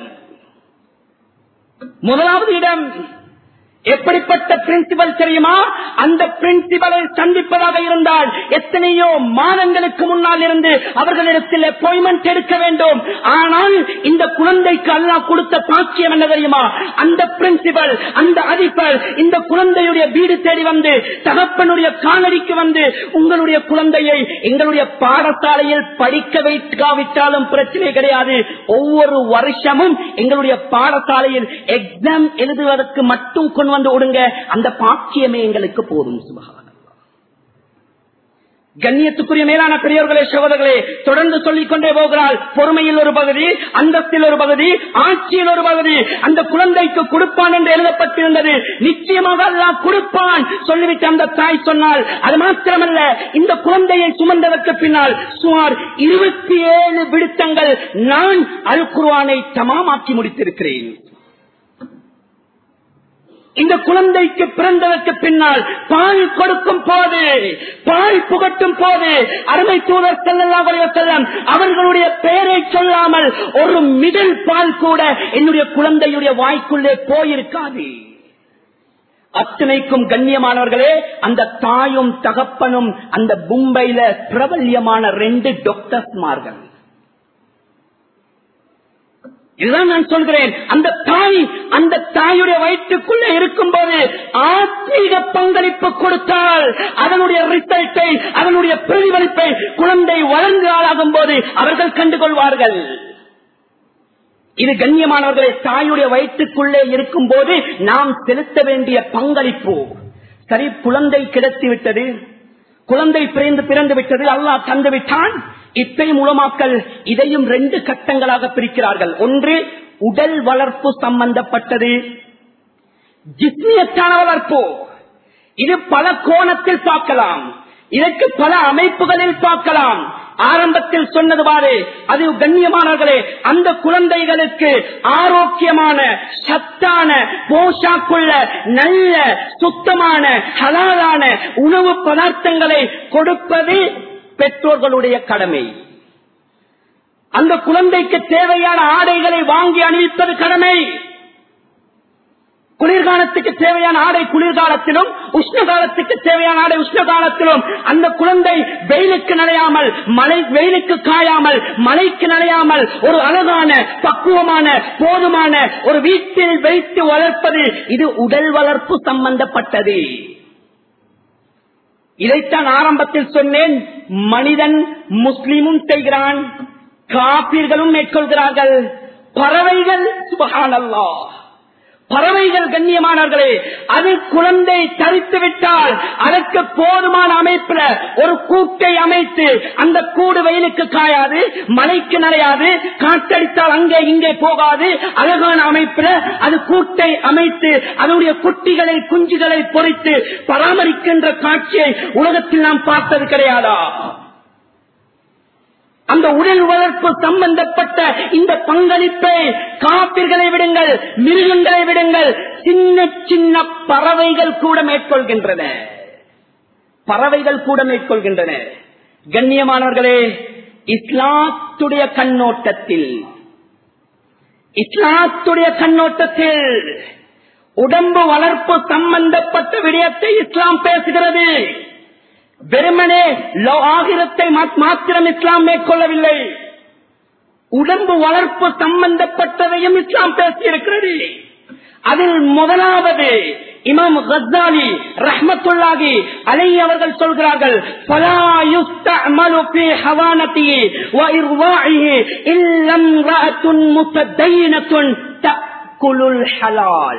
முதலாவது இடம் எப்படிப்பட்ட பிரின்சிபல் தெரியுமா அந்த பிரின்சிபலை சந்திப்பதாக இருந்தால் எத்தனையோ மாதங்களுக்கு முன்னால் இருந்து அவர்களிடத்தில் அப்பாயின்மெண்ட் எடுக்க வேண்டும் ஆனால் இந்த குழந்தைக்கு அல்லா கொடுத்த பாக்கியம் என்ன தெரியுமா அந்த பிரின்சிபல் அந்த அதிபர் இந்த குழந்தையுடைய வீடு தேடி வந்து தகப்பனுடைய காலடிக்கு வந்து உங்களுடைய குழந்தையை எங்களுடைய பாடசாலையில் படிக்க வைக்காவிட்டாலும் பிரச்சனை கிடையாது ஒவ்வொரு வருஷமும் எங்களுடைய பாடசாலையில் எக்ஸாம் எழுதுவதற்கு மட்டும் கொண்டு வந்து விடுங்க அந்த பாக்கியமே எங்களுக்கு போதும் சுபகா கண்ணியத்துக்குரிய மேலான பெரியவர்களே சகோதரர்களே தொடர்ந்து சொல்லிக் கொண்டே போகிறாள் பொறுமையில் ஒரு பகுதி அந்தஸ்தில் ஒரு பகுதி ஆட்சியில் ஒரு பகுதி அந்த குழந்தைக்கு கொடுப்பான் என்று எழுதப்பட்டிருந்தது நிச்சயமாக எல்லாம் கொடுப்பான் சொல்லிவிட்டு அந்த தாய் சொன்னால் அது மாத்திரமல்ல இந்த குழந்தையை சுமந்ததற்கு பின்னால் சுமார் இருபத்தி ஏழு விடுத்தங்கள் நான் அல் குர்வானை தமாமாக்கி முடித்திருக்கிறேன் இந்த குழந்தைக்கு பிறந்ததற்கு பின்னால் பால் கொடுக்கும் போது பால் புகட்டும் போது அருமை தூதர் செல்லலாம் செல்லம் அவர்களுடைய பெயரை சொல்லாமல் ஒரு மிடல் பால் கூட என்னுடைய குழந்தையுடைய வாய்க்குள்ளே போயிருக்காது அத்தனைக்கும் கண்ணியமானவர்களே அந்த தாயும் தகப்பனும் அந்த மும்பையில பிரபல்யமான ரெண்டு டாக்டர்ஸ்மார்கள் இதுதான் நான் சொல்கிறேன் அந்த தாய் அந்த தாயுடைய வயிற்றுக்குள்ளே இருக்கும் போது ஆத்மீக பங்களிப்பு கொடுத்தால் அதனுடைய ரிசல்ட்டை அதனுடைய பிரதிபலிப்பை குழந்தை வளர்ந்து ஆளாகும் போது அவர்கள் கண்டுகொள்வார்கள் இது கண்ணியமானவர்களை தாயுடைய வயிற்றுக்குள்ளே இருக்கும் போது நாம் செலுத்த வேண்டிய பங்களிப்பு சரி குழந்தை கிடைத்து விட்டது குழந்தை பிறந்து பிறந்து விட்டது அல்லாஹ் தந்து விட்டான் இத்தை மூலமாக்கல் இதையும் ரெண்டு கட்டங்களாக பிரிக்கிறார்கள் ஒன்று உடல் வளர்ப்பு சம்பந்தப்பட்டது ஜிஸ்மியத்தான வளர்ப்பு இது பல கோணத்தில் பார்க்கலாம் இதற்கு பல அமைப்புகளில் பார்க்கலாம் ஆரம்பத்தில் சொன்னது பாரு அது கண்ணியமானவர்களே அந்த குழந்தைகளுக்கு ஆரோக்கியமான சத்தான போஷாக்குள்ள நல்ல சுத்தமான ஹலாலான உணவு பதார்த்தங்களை கொடுப்பது பெற்றோர்களுடைய கடமை அந்த குழந்தைக்கு தேவையான ஆடைகளை வாங்கி அணிவிப்பது கடமை குளிர்காலத்துக்கு தேவையான ஆடை குளிர்காலத்திலும் உஷ்ண காலத்துக்கு தேவையான ஆடை உஷ்ண காலத்திலும் அந்த குழந்தை வெயிலுக்கு நனையாமல் மழை வெயிலுக்கு காயாமல் மழைக்கு நனையாமல் ஒரு அழகான பக்குவமான போதுமான ஒரு வீட்டில் வைத்து வளர்ப்பது இது உடல் வளர்ப்பு சம்பந்தப்பட்டது இதைத்தான் ஆரம்பத்தில் சொன்னேன் மனிதன் முஸ்லிமும் செய்கிறான் காப்பீர்களும் மேற்கொள்கிறார்கள் பறவைகள் சுபகானல்லா பறவைகள் கண்ணியமானவர்களே அது குழந்தை தரித்து விட்டால் அதற்கு போதுமான அமைப்புல ஒரு கூட்டை அமைத்து அந்த கூடு வெயிலுக்கு காயாது மழைக்கு நடையாது காற்றடித்தால் அங்கே இங்கே போகாது அழகான அமைப்புல அது கூட்டை அமைத்து அதனுடைய குட்டிகளை குஞ்சுகளை பொறித்து பராமரிக்கின்ற காட்சியை உலகத்தில் நாம் பார்த்தது கிடையாதா அந்த உடல் வளர்ப்பு சம்பந்தப்பட்ட இந்த பங்களிப்பை காப்பிர்களை விடுங்கள் மிருகங்களை விடுங்கள் சின்ன சின்ன பறவைகள் கூட மேற்கொள்கின்றன பறவைகள் கூட மேற்கொள்கின்றன கண்ணியமானவர்களே இஸ்லாத்துடைய கண்ணோட்டத்தில் இஸ்லாத்துடைய கண்ணோட்டத்தில் உடம்பு வளர்ப்பு சம்பந்தப்பட்ட விடயத்தை இஸ்லாம் பேசுகிறது வெறுமனே லோ- ஆகிரத்தை மாத்- மாத்திரம் இஸ்லாம் மேற்கொள்ளவில்லை உடம்பு வளர்ப்பு சம்பந்தப்பட்டதையும் இஸ்லாம் பேசியிருக்கிறது அதில் முதலாவது இமாம் கஸ்ஸாலி ரஹ்மத்துல்லாஹி அலைஹி அவர்கள் சொல்கிறார்கள் ஃபலா யுஸ்தஅமலு ஃபீ ஹவானத்திஹி வ இர்வாஇஹி இல்லம் ரஅத்துன் முத்ததைனத்துன் தஅக்குலுல் ஹலால்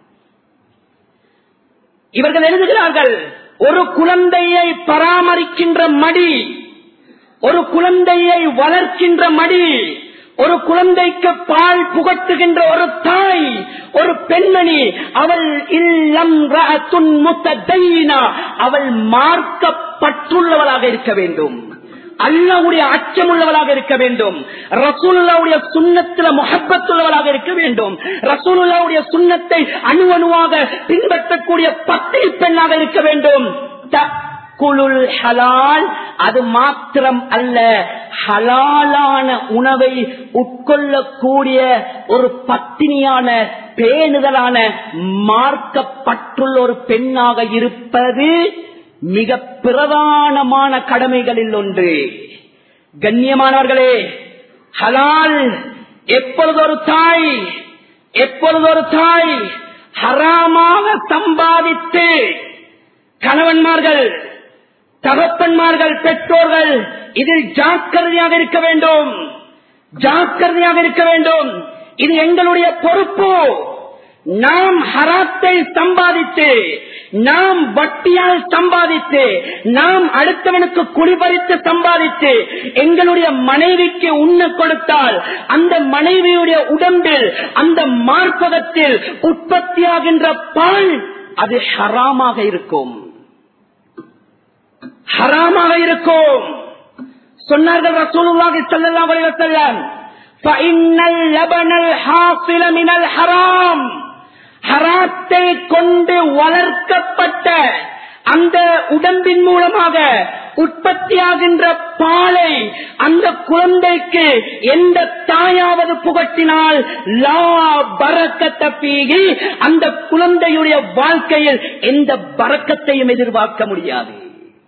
இவர்கள் எழுதுகிறார்கள் ஒரு குழந்தையை பராமரிக்கின்ற மடி ஒரு குழந்தையை வளர்க்கின்ற மடி ஒரு குழந்தைக்கு பால் புகட்டுகின்ற ஒரு தாய் ஒரு பெண்மணி அவள் இல்லம் ரஅத்துன் முத்ததைனா அவள் மார்க்கப்பட்டுள்ளவளாக இருக்க வேண்டும் அல்லாவுடைய அச்சமுள்ளவளாக இருக்க வேண்டும் ரசூலுல்லாவுடைய சுண்ணத்துல முகப்பத்துள்ளவளாக இருக்க வேண்டும் ரசூலுல்லாவுடைய சுண்ணத்தை அணு அணுவாக பின்பற்றக்கூடிய பத்திரி பெண்ணாக இருக்க வேண்டும் குலுல் ஹலால் அது மாத்திரம் அல்ல ஹலாலான உணவை உட்கொள்ளக்கூடிய ஒரு பத்தினியான பேணுதலான மார்க்கப்பட்டுள்ள ஒரு பெண்ணாக இருப்பது மிக பிரதானமான கடமைகளில் ஒன்று கண்ணியமானவர்களே ஹலால் எப்பொழுது ஒரு தாய் எப்பொழுது ஒரு தாய் ஹராமாக சம்பாதித்து கணவன்மார்கள் தகப்பன்மார்கள் பெற்றோர்கள் இதில் ஜாக்கிரதையாக இருக்க வேண்டும் ஜாக்கிரதையாக இருக்க வேண்டும் இது எங்களுடைய பொறுப்பு நாம் ஹராத்தை சம்பாதித்து நாம் வட்டியால் சம்பாதித்து நாம் அடுத்தவனுக்கு குடிபறித்து சம்பாதித்து எங்களுடைய மனைவிக்கு உண்ண கொடுத்தால் அந்த மனைவியுடைய உடம்பில் அந்த மார்பகத்தில் உற்பத்தியாகின்ற பால் அது ஹராமாக இருக்கும் ஹராமாக இருக்கும் சொன்னார்கள் ரசூலுல்லாஹி ஸல்லல்லாஹு அலைஹி வஸல்லம் فإن اللبن الحاصل من الحرام ஹராத்தை கொண்டு வளர்க்கப்பட்ட அந்த உடம்பின் மூலமாக உற்பத்தியாகின்ற பாலை அந்த குழந்தைக்கு எந்த தாயாவது புகட்டினால் லா பறக்கத்த பீகி அந்த குழந்தையுடைய வாழ்க்கையில் எந்த பறக்கத்தையும் எதிர்பார்க்க முடியாது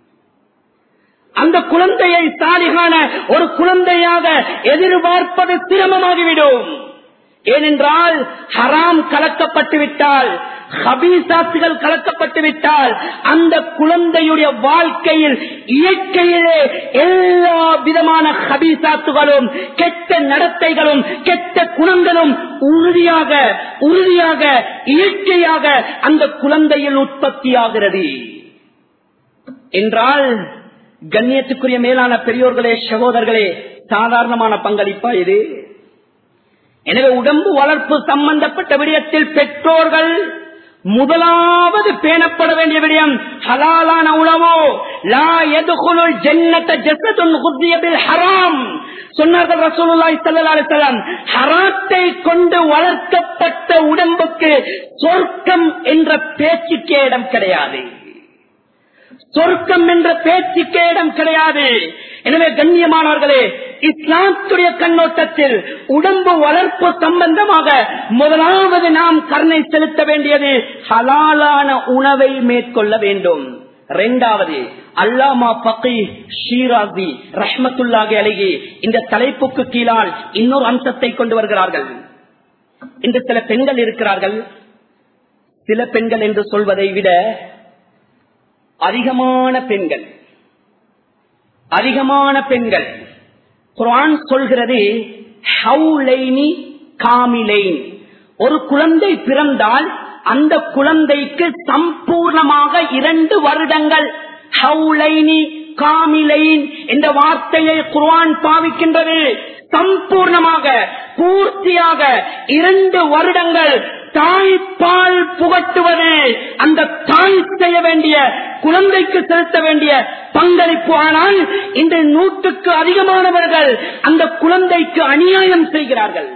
அந்த குழந்தையை சாலிகான ஒரு குழந்தையாக எதிர்பார்ப்பது சிரமமாகிவிடும் ஏனென்றால் ஹராம் கலக்கப்பட்டு விட்டால் ஹபீசாசுகள் கலக்கப்பட்டு விட்டால் அந்த குழந்தையுடைய வாழ்க்கையில் இயற்கையிலே எல்லா விதமான ஹபீசாத்துகளும் கெட்ட நடத்தைகளும் கெட்ட குணங்களும் உறுதியாக உறுதியாக இயற்கையாக அந்த குழந்தையில் உற்பத்தியாகிறது என்றால் கண்ணியத்துக்குரிய மேலான பெரியோர்களே சகோதரர்களே சாதாரணமான பங்களிப்பா இது எனவே உடம்பு வளர்ப்பு சம்பந்தப்பட்ட விடயத்தில் பெற்றோர்கள் முதலாவது பேணப்பட வேண்டிய விடயம் ஹலாலான உணவோ லா எதுகுலுள் ஜன்னத ஜசதுன் குத்தியபில் ஹராம் சொன்னார்கள் ரசூலுல்லாஹி ஸல்லல்லாஹு அலைஹி வஸல்லம் ஹராத்தை கொண்டு வளர்க்கப்பட்ட உடம்புக்கு சொர்க்கம் என்ற பேச்சுக்கே இடம் கிடையாது சொர்க்கம் என்ற பேச்சுக்கே இடம் கிடையாது எனவே கண்ணியமானவர்களே இஸ்லாத்துடைய கண்ணோட்டத்தில் உடம்பு வளர்ப்பு சம்பந்தமாக முதலாவது நாம் கருணை செலுத்த வேண்டியது ஹலாலான உணவை மேற்கொள்ள வேண்டும் இரண்டாவது அல்லாமா பக்கி ஷீராசி ரஹ்மத்துல்லாகி அழகி இந்த தலைப்புக்கு கீழால் இன்னொரு அம்சத்தை கொண்டு வருகிறார்கள் இன்று சில பெண்கள் இருக்கிறார்கள் சில பெண்கள் என்று சொல்வதை விட அதிகமான பெண்கள் அதிகமான பெண்கள் குரான் சொல்கிறது ஹவுலைனி காமிலைன் ஒரு குழந்தை பிறந்தால் அந்த குழந்தைக்கு சம்பூர்ணமாக இரண்டு வருடங்கள் ஹவுலைனி காமிலைன் என்ற வார்த்தையை குர்ஆன் பாவிக்கின்றது சம்பூர்ணமாக பூர்த்தியாக இரண்டு வருடங்கள் தாய்ப்பால் புகட்டுவது அந்த தாய் செய்ய வேண்டிய குழந்தைக்கு செலுத்த வேண்டிய பங்களிப்பு ஆனால் இந்த நூற்றுக்கு அதிகமானவர்கள் அந்த குழந்தைக்கு அநியாயம் செய்கிறார்கள்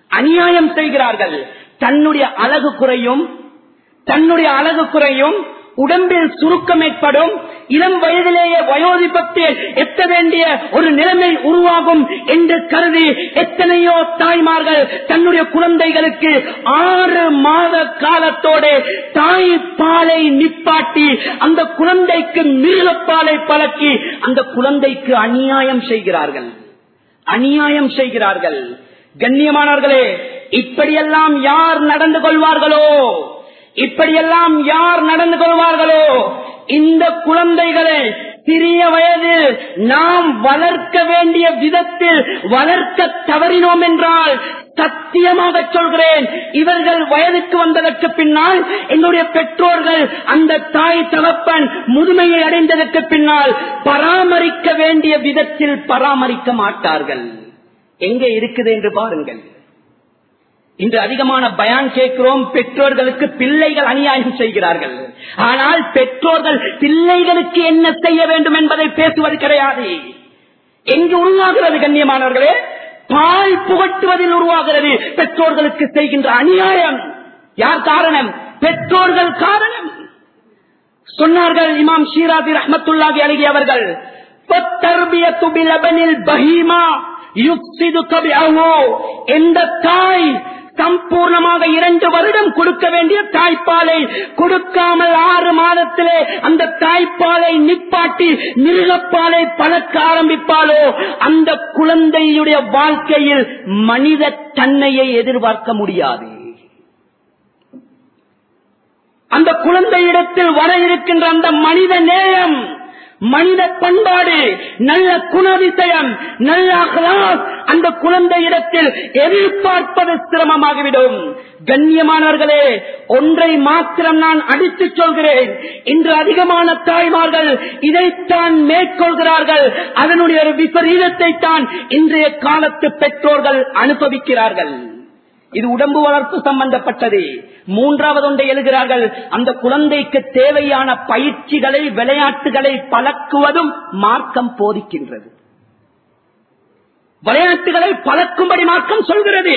அநியாயம் செய்கிறார்கள் தன்னுடைய அழகு குறையும் தன்னுடைய அழகு குறையும் உடம்பில் சுருக்கம் ஏற்படும் இளம் வயதிலேயே வயோதிபத்தில் எத்த வேண்டிய ஒரு நிலைமை உருவாகும் என்று கருதி எத்தனையோ தாய்மார்கள் தன்னுடைய குழந்தைகளுக்கு ஆறு மாத காலத்தோட தாய் பாலை நிப்பாட்டி அந்த குழந்தைக்கு மிருகப்பாலை பழக்கி அந்த குழந்தைக்கு அநியாயம் செய்கிறார்கள் அநியாயம் செய்கிறார்கள் கண்ணியமானவர்களே இப்படியெல்லாம் யார் நடந்து கொள்வார்களோ இப்படியெல்லாம் யார் நடந்து கொள்வார்களோ இந்த குழந்தைகளை சிறிய வயதில் நாம் வளர்க்க வேண்டிய விதத்தில் வளர்க்க தவறினோம் என்றால் சத்தியமாக சொல்கிறேன் இவர்கள் வயதுக்கு வந்ததற்கு பின்னால் என்னுடைய பெற்றோர்கள் அந்த தாய் தகப்பன் முதுமையை அடைந்ததற்கு பின்னால் பராமரிக்க வேண்டிய விதத்தில் பராமரிக்க மாட்டார்கள் எங்கே இருக்குது என்று பாருங்கள் இன்று அதிகமான பயான் கேட்கிறோம் பெற்றோர்களுக்கு பிள்ளைகள் அநியாயம் செய்கிறார்கள் ஆனால் பெற்றோர்கள் பிள்ளைகளுக்கு என்ன செய்ய வேண்டும் என்பதை பேசுவது கிடையாது எங்கு உருவாகிறது கண்ணியமானவர்களே பால் புகட்டுவதில் உருவாகிறது பெற்றோர்களுக்கு செய்கின்ற அநியாயம் யார் காரணம் பெற்றோர்கள் காரணம் சொன்னார்கள் இமாம் ஷீராதி ரஹமத்துல்லாஹி அழகி அவர்கள் பஹீமா எந்த தாய் சம்பூர்ணமாக இரண்டு வருடம் கொடுக்க வேண்டிய தாய்ப்பாலை கொடுக்காமல் ஆறு மாதத்திலே அந்த தாய்ப்பாலை நிப்பாட்டி மிருகப்பாலை பழக்க ஆரம்பிப்பாலோ அந்த குழந்தையுடைய வாழ்க்கையில் மனித தன்மையை எதிர்பார்க்க முடியாது அந்த குழந்தையிடத்தில் வர இருக்கின்ற அந்த மனித நேயம் மனித பண்பாடு நல்ல குணாதிசயம் நல்ல அகலாஸ் அந்த குழந்தையிடத்தில் எதிர்பார்ப்பது சிரமமாகிவிடும் கண்ணியமானவர்களே ஒன்றை மாத்திரம் நான் அடித்து சொல்கிறேன் இன்று அதிகமான தாய்மார்கள் இதைத்தான் மேற்கொள்கிறார்கள் அதனுடைய ஒரு விபரீதத்தை தான் இன்றைய காலத்து பெற்றோர்கள் அனுபவிக்கிறார்கள் இது உடம்பு வளர்ப்பு சம்பந்தப்பட்டது மூன்றாவது ஒன்றை எழுகிறார்கள் அந்த குழந்தைக்கு தேவையான பயிற்சிகளை விளையாட்டுகளை பழக்குவதும் மார்க்கம் போதிக்கின்றது விளையாட்டுகளை பழக்கும்படி மார்க்கம் சொல்கிறது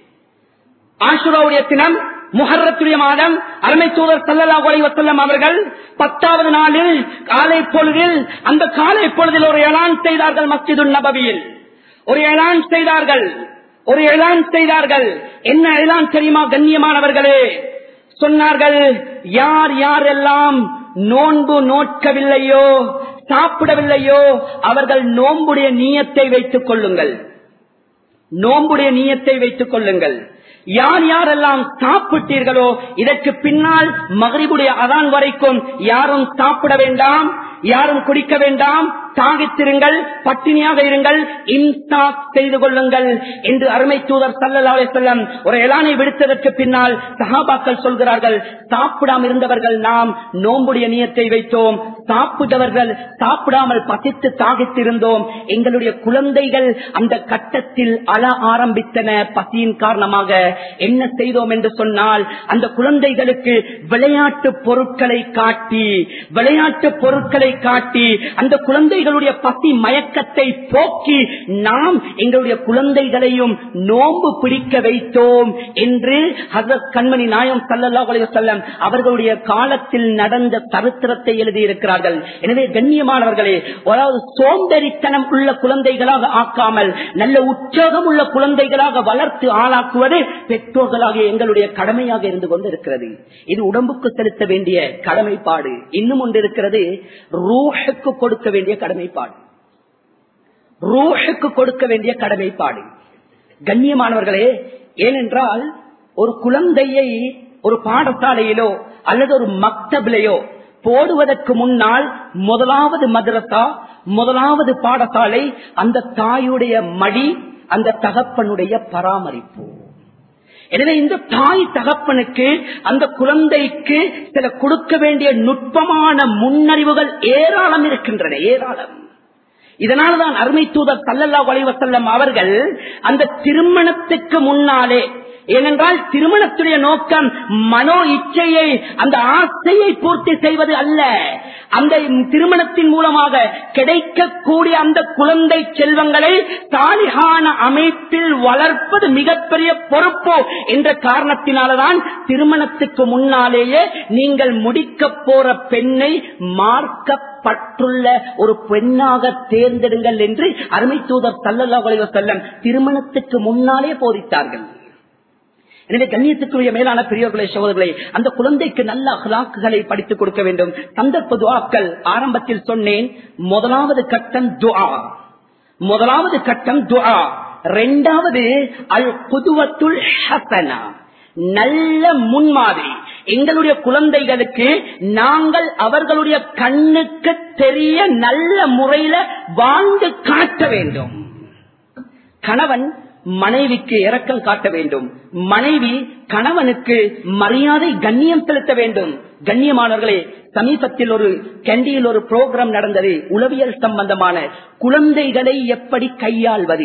ஆசுராவுடைய தினம் முஹர்ரத்துடைய மாதம் அருமை தூதர் சல்லல்லா வசல்லம் அவர்கள் பத்தாவது நாளில் காலை பொழுதில் அந்த காலை பொழுதில் ஒரு எலான் செய்தார்கள் மஸ்ஜிது நபவியில் ஒரு எலான் செய்தார்கள் ஒரு எலான் செய்தார்கள் என்ன எலான் தெரியுமா கண்ணியமானவர்களே சொன்னார்கள் யார் யாரெல்லாம் நோன்பு நோட்கவில்லையோ சாப்பிடவில்லையோ அவர்கள் நோன்புடைய நீயத்தை வைத்துக் கொள்ளுங்கள் நோன்புடைய நீயத்தை வைத்துக் கொள்ளுங்கள் யார் யாரெல்லாம் சாப்பிட்டீர்களோ இதற்கு பின்னால் மகரிபுடைய அதான் வரைக்கும் யாரும் சாப்பிட வேண்டாம் யாரும் குடிக்க வேண்டாம் தாகித்திருங்கள் பட்டினியாக இருங்கள் இன்சாக் செய்து கொள்ளுங்கள் என்று அருமை தூதர் சல்லல்லா செல்லம் ஒரு எலானை விடுத்ததற்கு பின்னால் சஹாபாக்கள் சொல்கிறார்கள் சாப்பிடாமல் இருந்தவர்கள் நாம் நோம்புடைய நியத்தை வைத்தோம் சாப்பிட்டவர்கள் சாப்பிடாமல் பசித்து தாகித்திருந்தோம் எங்களுடைய குழந்தைகள் அந்த கட்டத்தில் அழ ஆரம்பித்தன பசியின் காரணமாக என்ன செய்தோம் என்று சொன்னால் அந்த குழந்தைகளுக்கு விளையாட்டு பொருட்களை காட்டி விளையாட்டு பொருட்களை காட்டி அந்த குழந்தைகளுடைய பசி மயக்கத்தை போக்கி நாம் எங்களுடைய குழந்தைகளையும் நோன்பு பிடிக்க வைத்தோம் என்று ஹசரத் கண்மணி நாயம் சல்லல்லா செல்லம் அவர்களுடைய காலத்தில் நடந்த சரித்திரத்தை எழுதியிருக்கிறார்கள் எனவே கண்ணியமானவர்களே அதாவது சோம்பேறித்தனம் உள்ள குழந்தைகளாக ஆக்காமல் நல்ல உற்சாகம் உள்ள குழந்தைகளாக வளர்த்து ஆளாக்குவது பெற்றோர்களாக எங்களுடைய கடமையாக இருந்து கொண்டிருக்கிறது இது உடம்புக்கு செலுத்த வேண்டிய கடமைப்பாடு இன்னும் ஒன்று இருக்கிறது ரூஹுக்கு கொடுக்க வேண்டிய கடமைப்பாடு ரூஹுக்கு கொடுக்க வேண்டிய கடமைப்பாடு கண்ணியமானவர்களே ஏனென்றால் ஒரு குழந்தையை ஒரு பாடசாலையிலோ அல்லது ஒரு மக்தபிலையோ போடுவதற்கு முன்னால் முதலாவது மதரசா முதலாவது பாடசாலை அந்த தாயுடைய மடி அந்த தகப்பனுடைய பராமரிப்பு எனவே இந்த தாய் தகப்பனுக்கு அந்த குழந்தைக்கு சில கொடுக்க வேண்டிய நுட்பமான முன்னறிவுகள் ஏராளம் இருக்கின்றன ஏராளம் இதனால்தான் அருமை தூதர் சல்லல்லா வலைவசல்லம் அவர்கள் அந்த திருமணத்துக்கு முன்னாலே ஏனென்றால் திருமணத்துடைய நோக்கம் மனோ இச்சையை அந்த ஆசையை பூர்த்தி செய்வது அல்ல அந்த திருமணத்தின் மூலமாக கிடைக்கக்கூடிய அந்த குழந்தை செல்வங்களை தாலிகான அமைப்பில் வளர்ப்பது மிகப்பெரிய பொறுப்பு என்ற காரணத்தினால்தான் திருமணத்துக்கு முன்னாலேயே நீங்கள் முடிக்க போற பெண்ணை மார்க்கப்பட்டுள்ள ஒரு பெண்ணாக தேர்ந்தெடுங்கள் என்று அருமை தூதர் சல்லல்லாஹு செல்லம் திருமணத்துக்கு முன்னாலே போதித்தார்கள் எனவே கண்ணியத்துக்குரிய மேலான பெரியவர்களை சகோதரர்களை அந்த குழந்தைக்கு நல்ல அகலாக்குகளை படித்துக் கொடுக்க வேண்டும் சந்தர்ப்ப துவாக்கள் ஆரம்பத்தில் சொன்னேன் முதலாவது கட்டம் துஆ முதலாவது கட்டம் துஆ இரண்டாவது அல் புதுவத்துல் ஹசனா நல்ல முன்மாதிரி எங்களுடைய குழந்தைகளுக்கு நாங்கள் அவர்களுடைய கண்ணுக்கு தெரிய நல்ல முறையில வாழ்ந்து காட்ட வேண்டும் கணவன் மனைவிக்கு இரக்கம் காட்ட வேண்டும் மனைவி கணவனுக்கு மரியாதை கண்ணியம் செலுத்த வேண்டும் கண்ணியமானவர்களே சமீபத்தில் ஒரு கண்டியில் ஒரு புரோகிராம் நடந்தது உளவியல் சம்பந்தமான குழந்தைகளை எப்படி கையாள்வது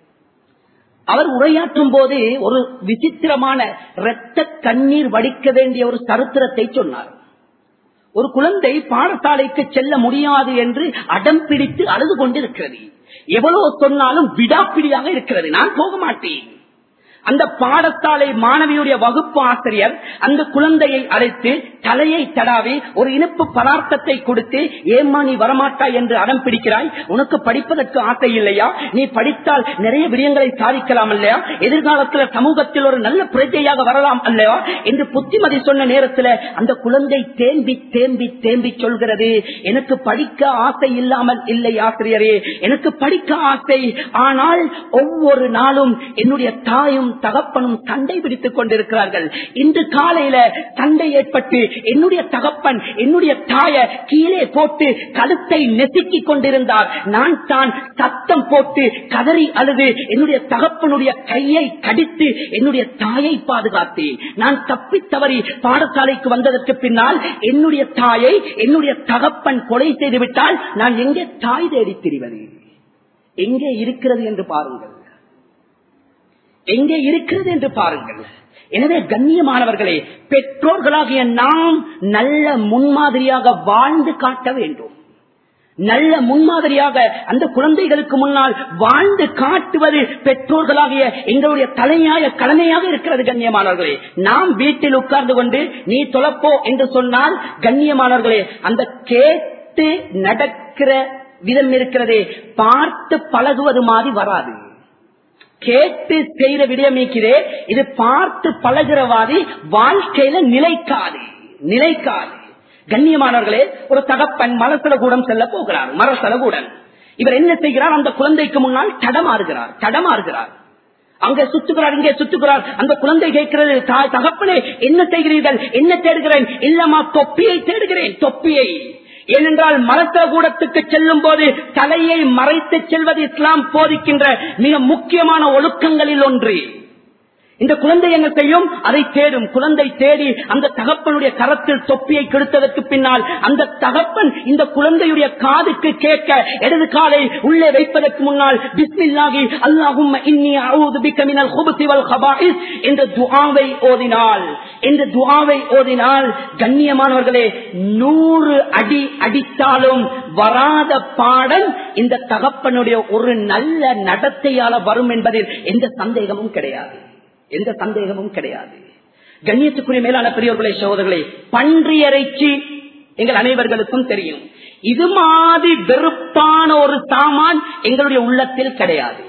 அவர் உரையாற்றும் போது ஒரு விசித்திரமான இரத்த கண்ணீர் வடிக்க வேண்டிய ஒரு சரித்திரத்தை சொன்னார் ஒரு குழந்தை பாடசாலைக்கு செல்ல முடியாது என்று அடம் பிடித்து அழுது கொண்டிருக்கிறது எவ்வளவு சொன்னாலும் விடாப்பிடியாக இருக்கிறது நான் போக மாட்டேன் அந்த பாடசாலை மாணவியுடைய வகுப்பு ஆசிரியர் அந்த குழந்தையை அழைத்து தலையை தடாவி ஒரு இனிப்பு பதார்த்தத்தை கொடுத்து ஏமா நீ வரமாட்டாய் என்று அடம் பிடிக்கிறாய் உனக்கு படிப்பதற்கு ஆசை இல்லையா நீ படித்தால் நிறைய விடயங்களை சாதிக்கலாம் இல்லையா எதிர்காலத்தில் சமூகத்தில் ஒரு நல்ல பிரஜையாக வரலாம் அல்லையா என்று புத்திமதி சொன்ன நேரத்தில் அந்த குழந்தை தேம்பி தேம்பி தேம்பி சொல்கிறது எனக்கு படிக்க ஆசை இல்லாமல் இல்லை ஆசிரியரே எனக்கு படிக்க ஆசை ஆனால் ஒவ்வொரு நாளும் என்னுடைய தாயும் தகப்பனும் சண்டை பிடித்துக் கொண்டிருக்கிறார்கள் இன்று காலையில சண்டை ஏற்பட்டு என்னுடைய தகப்பன் என்னுடைய தாய கீழே போட்டு கழுத்தை நெசுக்கிக் கொண்டிருந்தார் நான் தான் சத்தம் போட்டு கதறி அழுது என்னுடைய தகப்பனுடைய கையை கடித்து என்னுடைய தாயை பாதுகாத்தேன் நான் தப்பி தவறி பாடசாலைக்கு வந்ததற்கு பின்னால் என்னுடைய தாயை என்னுடைய தகப்பன் கொலை செய்து விட்டால் நான் எங்கே தாய் தேடி திரிவது எங்கே இருக்கிறது என்று பாருங்கள் எங்கே இருக்கிறது என்று பாருங்கள் எனவே கண்ணியமானவர்களே பெற்றோர்களாகிய நாம் நல்ல முன்மாதிரியாக வாழ்ந்து காட்ட வேண்டும் நல்ல முன்மாதிரியாக அந்த குழந்தைகளுக்கு முன்னால் வாழ்ந்து காட்டுவது பெற்றோர்களாகிய எங்களுடைய தலையாய கடமையாக இருக்கிறது கண்ணியமானவர்களே நாம் வீட்டில் உட்கார்ந்து கொண்டு நீ தொலைப்போ என்று சொன்னால் கண்ணியமானவர்களே அந்த கேட்டு நடக்கிற விதம் இருக்கிறதே பார்த்து பழகுவது மாதிரி வராது கேட்டு செய்த விடயமிக்கிறே இது பார்த்து பழகிறவாதி வாழ்க்கையில நிலைக்காது நிலைக்காது கண்ணியமானவர்களே ஒரு தகப்பன் மரசல கூடம் செல்ல போகிறார் மரசல கூடன் இவர் என்ன செய்கிறார் அந்த குழந்தைக்கு முன்னால் தடமாறுகிறார் தடமாறுகிறார் அங்கே சுத்துகிறார் இங்கே சுத்துகிறார் அந்த குழந்தை கேட்கிறது தாய் தகப்பனே என்ன செய்கிறீர்கள் என்ன தேடுகிறேன் இல்லமா தொப்பியை தேடுகிறேன் தொப்பியை ஏனென்றால் மரத்த கூடத்துக்கு செல்லும் போது தலையை மறைத்து செல்வது இஸ்லாம் போதிக்கின்ற மிக முக்கியமான ஒழுக்கங்களில் ஒன்று இந்த குழந்தை என்ன செய்யும் அதை தேடும் குழந்தை தேடி அந்த தகப்பனுடைய கரத்தில் தொப்பியை கெடுத்ததற்கு பின்னால் அந்த தகப்பன் இந்த குழந்தையுடைய காதுக்கு கேட்க இடது காலை உள்ளே வைப்பதற்கு முன்னால் பிஸ்மில்லாகி அல்லாஹும் என்ற துஆவை ஓதினால் என்ற துஆவை ஓதினால் கண்ணியமானவர்களே நூறு அடி அடித்தாலும் வராத பாடல் இந்த தகப்பனுடைய ஒரு நல்ல நடத்தையால வரும் என்பதில் எந்த சந்தேகமும் கிடையாது எந்த சந்தேகமும் கிடையாது கண்ணியத்துக்குரிய மேலான பெரியவர்களே சகோதரர்களே பன்றி இறைச்சி எங்கள் அனைவர்களுக்கும் தெரியும் இது மாதிரி வெறுப்பான ஒரு சாமான் எங்களுடைய உள்ளத்தில் கிடையாது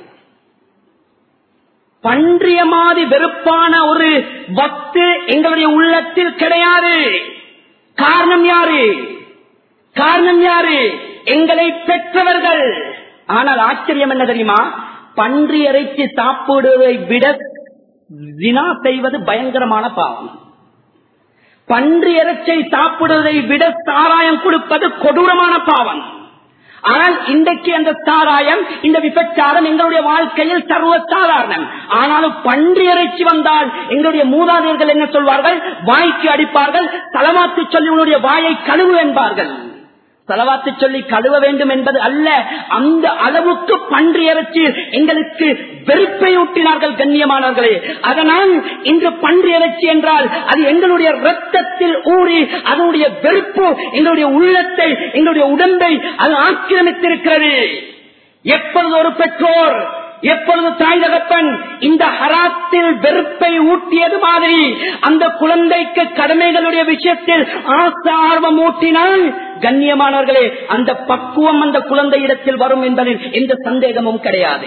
பன்றிய மாதிரி வெறுப்பான ஒரு வத்து எங்களுடைய உள்ளத்தில் கிடையாது காரணம் யாரு காரணம் யாரு எங்களை பெற்றவர்கள் ஆனால் ஆச்சரியம் என்ன தெரியுமா பன்றி இறைச்சி சாப்பிடுவதை விட தினா செய்வது பயங்கரமான பாவம் பன்றி இறைச்சை சாப்பிடுவதை விட சாராயம் கொடுப்பது கொடூரமான பாவம் ஆனால் இன்றைக்கு அந்த சாராயம் இந்த விபச்சாரம் எங்களுடைய வாழ்க்கையில் சர்வ சாதாரணம் ஆனாலும் பன்றி இறைச்சி வந்தால் எங்களுடைய மூதாதையர்கள் என்ன சொல்வார்கள் வாய்க்கு அடிப்பார்கள் தலமாத்து சொல்லி உன்னுடைய வாயை கழுவு என்பார்கள் செலவாத்து சொல்லி கழுவ வேண்டும் என்பது அல்ல அந்த அளவுக்கு பன்றி இறைச்சி எங்களுக்கு வெறுப்பை ஊட்டினார்கள் கண்ணியமானவர்களே அதனால் இன்று பன்றி இறைச்சி என்றால் அது எங்களுடைய ரத்தத்தில் ஊறி அதனுடைய வெறுப்பு எங்களுடைய உள்ளத்தை எங்களுடைய உடம்பை அது ஆக்கிரமித்திருக்கிறது எப்பொழுது ஒரு பெற்றோர் எப்பொழுது தாய் தகப்பன் இந்த ஹராத்தில் வெறுப்பை ஊட்டியது மாதிரி அந்த குழந்தைக்கு கடமைகளுடைய விஷயத்தில் ஆச ஆர்வம் ஊட்டினால் கண்ணியமானவர்களே அந்த பக்குவம் அந்த குழந்தையிடத்தில் வரும் என்பதில் எந்த சந்தேகமும் கிடையாது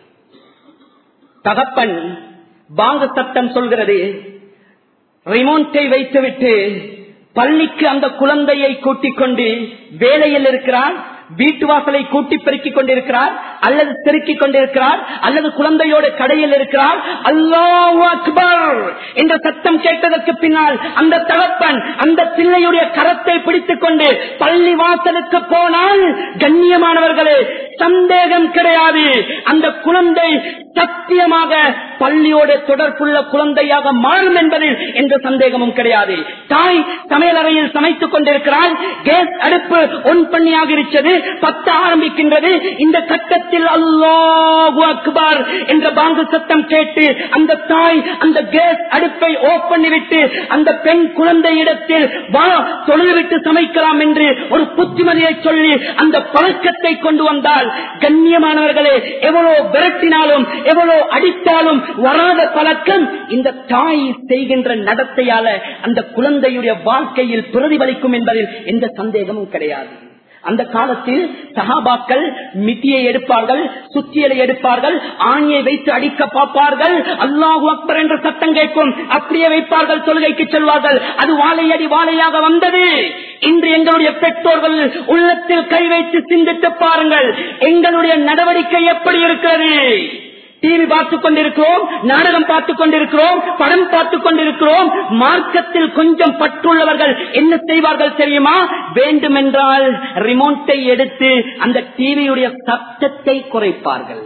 தகப்பன் பாங்க சட்டம் சொல்கிறது ரிமோட்டை வைத்துவிட்டு பள்ளிக்கு அந்த குழந்தையை கூட்டிக் கொண்டு வேலையில் இருக்கிறார் வீட்டு வாசலை கூட்டி பெருக்கிக் கொண்டிருக்கிறார் அல்லது பெருக்கிக் கொண்டிருக்கிறார் அல்லது குழந்தையோட கடையில் இருக்கிறார் அல்லாஹ் அக்பர் என்ற சத்தம் கேட்டதற்கு பின்னால் அந்த தகப்பன் அந்த பிள்ளையுடைய கரத்தை பிடித்துக் கொண்டு பள்ளி வாசலுக்கு போனால் கண்ணியமானவர்களே சந்தேகம் கிடையாது அந்த குழந்தை சத்தியமாக பள்ளியோட தொடர்புள்ள குழந்தையாக மாறும் என்பதில் எந்த சந்தேகமும் கிடையாது தாய் சமையலறையில் சமைத்துக் கொண்டிருக்கிறாள் கேஸ் அடுப்பு ஒன் பண்ணியாக இருக்கிறது பத்த ஆரம்பிக்கின்றது இந்த கட்டத்தில் அல்லாஹு அக்பர் என்ற பாங்கு சத்தம் கேட்டு அந்த தாய் அந்த கேஸ் அடுப்பை ஓப் பண்ணிவிட்டு அந்த பெண் குழந்தையிடத்தில் வா தொழுவிட்டு சமைக்கலாம் என்று ஒரு புத்திமதியை சொல்லி அந்த பழக்கத்தை கொண்டு வந்தால் கண்ணியமானவர்களே எவ்வளவு விரட்டினாலும் எவ்வளவு அடித்தாலும் வராத பழக்கம் இந்த தாய் செய்கின்ற நடத்தையால அந்த குழந்தையுடைய வாழ்க்கையில் பிரதிபலிக்கும் என்பதில் எந்த சந்தேகமும் கிடையாது அந்த காலத்தில் சகாபாக்கள் மிட்டியை எடுப்பார்கள் சுத்தியலை எடுப்பார்கள் ஆணியை வைத்து அடிக்க பார்ப்பார்கள் அல்லாஹு அக்பர் என்ற சத்தம் கேட்கும் அப்படியே வைப்பார்கள் தொழுகைக்கு செல்வார்கள் அது வாழையடி வாழையாக வந்தது இன்று எங்களுடைய பெற்றோர்கள் உள்ளத்தில் கை வைத்து சிந்தித்து பாருங்கள் எங்களுடைய நடவடிக்கை எப்படி இருக்கிறது டிவி பார்த்துக் கொண்டிருக்கிறோம் நாடகம் பார்த்துக் கொண்டிருக்கிறோம் படம் பார்த்துக் கொண்டிருக்கிறோம் மார்க்கத்தில் கொஞ்சம் பற்றுள்ளவர்கள் என்ன செய்வார்கள் தெரியுமா வேண்டுமென்றால் ரிமோட்டை எடுத்து அந்த டிவியுடைய சத்தத்தை குறைப்பார்கள்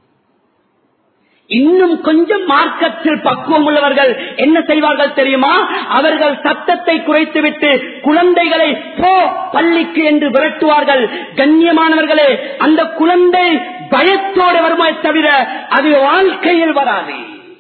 இன்னும் கொஞ்சம் மார்க்கத்தில் பக்குவம் உள்ளவர்கள் என்ன செய்வார்கள் தெரியுமா அவர்கள் சத்தத்தை குறைத்துவிட்டு குழந்தைகளை போ பள்ளிக்கு என்று விரட்டுவார்கள் கண்ணியமானவர்களே அந்த குழந்தை பயத்தோடு வருமே தவிர அது வாழ்க்கையில் வராது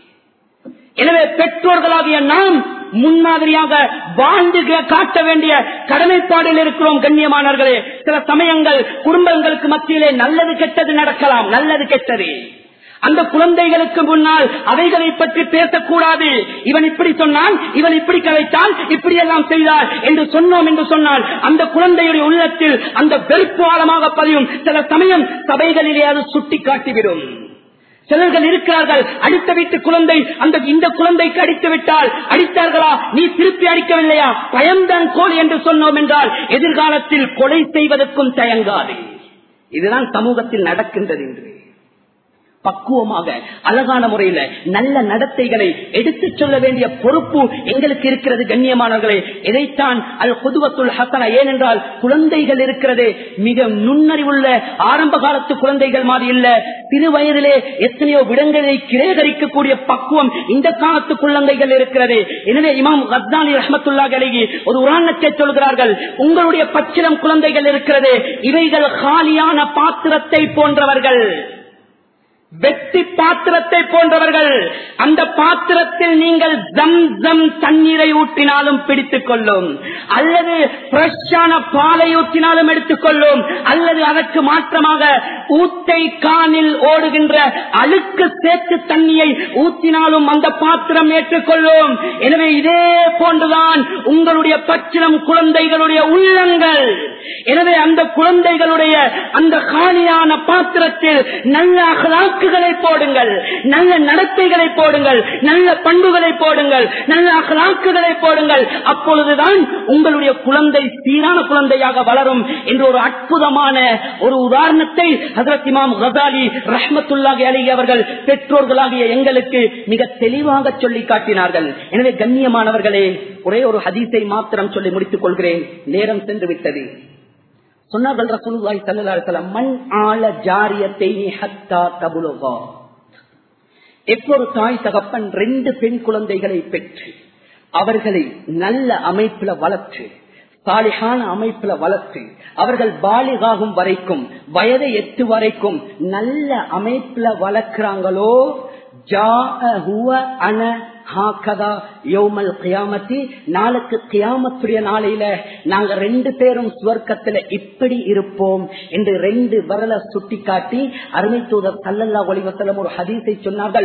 எனவே பெற்றோர்களாகிய நாம் முன்மாதிரியாக வாழ்ந்து காட்ட வேண்டிய கடமைப்பாடில் இருக்கிறோம் கண்ணியமானவர்களே சில சமயங்கள் குடும்பங்களுக்கு மத்தியிலே நல்லது கெட்டது நடக்கலாம் நல்லது கெட்டது அந்த குழந்தைகளுக்கு முன்னால் அவைகளை பற்றி பேசக்கூடாது இவன் இப்படி சொன்னான் இவன் இப்படி கலைத்தான் இப்படி எல்லாம் செய்தார் என்று சொன்னோம் என்று சொன்னால் அந்த குழந்தையுடைய உள்ளத்தில் அந்த வெறுப்பு ஆழமாக பதியும் சில சமயம் சபைகளிலே அது சுட்டி காட்டிவிடும் சிலர்கள் இருக்கிறார்கள் அடித்த வீட்டு குழந்தை அந்த இந்த குழந்தைக்கு அடித்து விட்டால் அடித்தார்களா நீ திருப்பி அடிக்கவில்லையா பயம்தான் கோல் என்று சொன்னோம் என்றால் எதிர்காலத்தில் கொலை செய்வதற்கும் தயங்காது இதுதான் சமூகத்தில் நடக்கின்றது என்று பக்குவமாக அழகான முறையில நல்ல நடத்தைகளை எடுத்துச் சொல்ல வேண்டிய பொறுப்பு எங்களுக்கு இருக்கிறது கண்ணியமானவர்களே இதைத்தான் அது புதுவத்துள் ஹசனா ஏனென்றால் குழந்தைகள் இருக்கிறதே மிக நுண்ணறிவுள்ள ஆரம்ப காலத்து குழந்தைகள் மாதிரி இல்ல சிறு வயதிலே எத்தனையோ விடங்களை கிரேகரிக்கக்கூடிய பக்குவம் இந்த காலத்து குழந்தைகள் இருக்கிறது எனவே இமாம் ரத்னானி ரஹமத்துல்லா அழகி ஒரு உராணத்தை சொல்கிறார்கள் உங்களுடைய பச்சிலம் குழந்தைகள் இருக்கிறது இவைகள் காலியான பாத்திரத்தை போன்றவர்கள் வெட்டி பாத்திரத்தை போன்றவர்கள் அந்த பாத்திரத்தில் நீங்கள் ஜம் ஜம் தண்ணீரை ஊற்றினாலும் பிடித்துக் கொள்ளும் அல்லது ஃப்ரெஷ்ஷான பாலை ஊற்றினாலும் எடுத்துக்கொள்ளும் அல்லது அதற்கு மாற்றமாக ஊத்தை கானில் ஓடுகின்ற அழுக்கு சேத்து தண்ணியை ஊற்றினாலும் அந்த பாத்திரம் ஏற்றுக்கொள்ளும் எனவே இதே போன்றுதான் உங்களுடைய பச்சிலம் குழந்தைகளுடைய உள்ளங்கள் எனவே அந்த குழந்தைகளுடைய அந்த காலியான பாத்திரத்தில் நல்ல அகலாக்குகளை போடுங்கள் நல்ல நடத்தைகளை போடுங்கள் நல்ல பண்புகளை போடுங்கள் நல்ல அகலாக்குகளை போடுங்கள் அப்பொழுதுதான் உங்களுடைய குழந்தை சீரான குழந்தையாக வளரும் என்ற ஒரு அற்புதமான ஒரு உதாரணத்தை ஹசரத் இமாம் கசாலி ரஹமத்துல்லாஹி அலி அவர்கள் பெற்றோர்களாகிய எங்களுக்கு மிக தெளிவாக சொல்லி காட்டினார்கள் எனவே கண்ணியமானவர்களே ஒரே ஒரு ஹதீஸை மாத்திரம் சொல்லி முடித்துக் கொள்கிறேன் நேரம் சென்று விட்டது சொன்னார்கள் ரசூலுல்லாஹி ஸல்லல்லாஹு அலைஹி வஸல்லம் மன் ஆல ஜாரியத்தைனி ஹத்தா தபுலுகா எப்பொரு தாய் தகப்பன் ரெண்டு பெண் குழந்தைகளை பெற்று அவர்களை நல்ல அமைப்புல வளர்த்து சாலிகான அமைப்புல வளர்த்து அவர்கள் பாலிகாகும் வரைக்கும் வயதை எட்டு வரைக்கும் நல்ல அமைப்புல வளர்க்கிறாங்களோ நாளுக்கு கியாமத்துடைய நாளையில நாங்க ரெண்டு பேரும் சுவர்க்கத்துல இப்படி இருப்போம் என்று ரெண்டு வரல சுட்டி காட்டி அருமை தூதர் சல்லல்லா ஒளிவசலம் ஒரு ஹதீஸை சொன்னார்கள்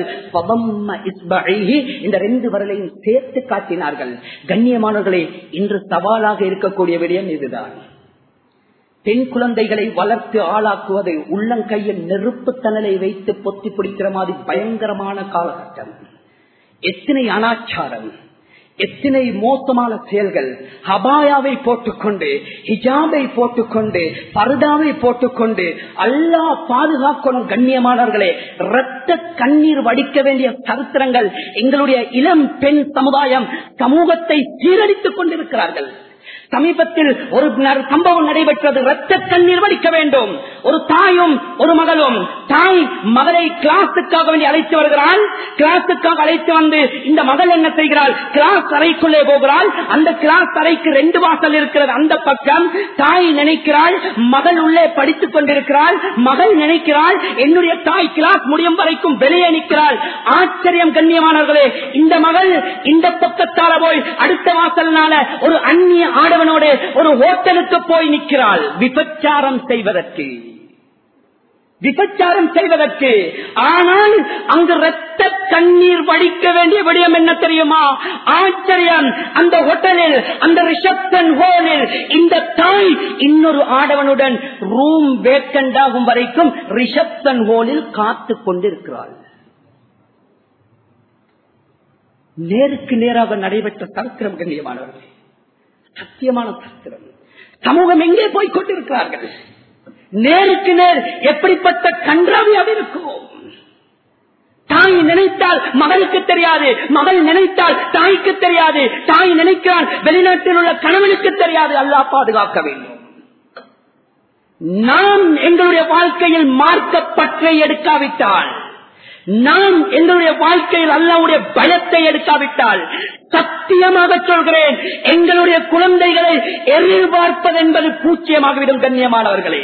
இந்த ரெண்டு வரலையும் சேர்த்து காட்டினார்கள் கண்ணியமானவர்களே இன்று சவாலாக இருக்கக்கூடிய விடயம் இதுதான் பெண் குழந்தைகளை வளர்த்து ஆளாக்குவது உள்ளங்கையில் நெருப்பு தணலை வைத்து பொத்தி பிடிக்கிற மாதிரி பயங்கரமான காலகட்டம் எத்தனை அனாச்சாரம் எத்தனை மோசமான செயல்கள் ஹபாயாவை போட்டுக்கொண்டு ஹிஜாபை போட்டுக்கொண்டு பருதாவை போட்டுக்கொண்டு அல்லா பாதுகாக்கணும் கண்ணியமானவர்களே ரத்த கண்ணீர் வடிக்க வேண்டிய சரித்திரங்கள் எங்களுடைய இளம் பெண் சமுதாயம் சமூகத்தை சீரழித்துக் கொண்டிருக்கிறார்கள் சமீபத்தில் ஒரு சம்பவம் நடைபெற்றது ரத்த கண்ணீர் வடிக்க வேண்டும் ஒரு தாயும் ஒரு மகளும் தாய் மகளை கிளாஸுக்காக வேண்டி அழைத்து வருகிறாள் கிளாஸுக்காக அழைத்து வந்து இந்த மகள் என்ன செய்கிறாள் கிளாஸ் அறைக்குள்ளே போகிறாள் அந்த கிளாஸ் அறைக்கு ரெண்டு வாசல் இருக்கிறது அந்த பக்கம் தாய் நினைக்கிறாள் மகள் உள்ளே படித்துக் கொண்டிருக்கிறாள் மகள் நினைக்கிறாள் என்னுடைய தாய் கிளாஸ் முடியும் வரைக்கும் வெளியே நிற்கிறாள் ஆச்சரியம் கண்ணியமானவர்களே இந்த மகள் இந்த பக்கத்தால போய் அடுத்த வாசல்னால ஒரு அந்நிய ஆடவனோடு ஒரு ஹோட்டலுக்கு போய் நிற்கிறாள் விபச்சாரம் செய்வதற்கு விபச்சாரம் செய்வதற்கு ஆனால் அங்கு ரத்த கண்ணீர் வடிக்க வேண்டிய விடயம் என்ன தெரியுமா ஆச்சரியம் அந்த ஹோட்டலில் அந்த ரிசப்ஷன் ஹோலில் இந்த தாய் இன்னொரு ஆடவனுடன் ரூம் வேக்கண்ட் ஆகும் வரைக்கும் ரிசப்ஷன் ஹோலில் காத்து கொண்டிருக்கிறாள் நேருக்கு நேராக நடைபெற்ற சரித்திரம் கண்ணியமானவர்களே சத்தியமான சரித்திரம் சமூகம் எங்கே போய் கொண்டிருக்கிறார்கள் நேருக்கு நேர் எப்படிப்பட்ட கன்றாவியாக இருக்கும் தாய் நினைத்தால் மகனுக்கு தெரியாது மகள் நினைத்தால் தாய்க்கு தெரியாது தாய் நினைக்கிறான் வெளிநாட்டில் உள்ள கணவனுக்கு தெரியாது அல்லா பாதுகாக்க வேண்டும் நாம் எங்களுடைய வாழ்க்கையில் மார்க்கப்பற்றை எடுக்காவிட்டால் நாம் எங்களுடைய வாழ்க்கையில் அல்லாவுடைய பயத்தை எடுக்காவிட்டால் சத்தியமாக சொல்கிறேன் எங்களுடைய குழந்தைகளை எதிர்பார்ப்பது என்பது பூச்சியமாகிவிடும் கண்ணியமானவர்களே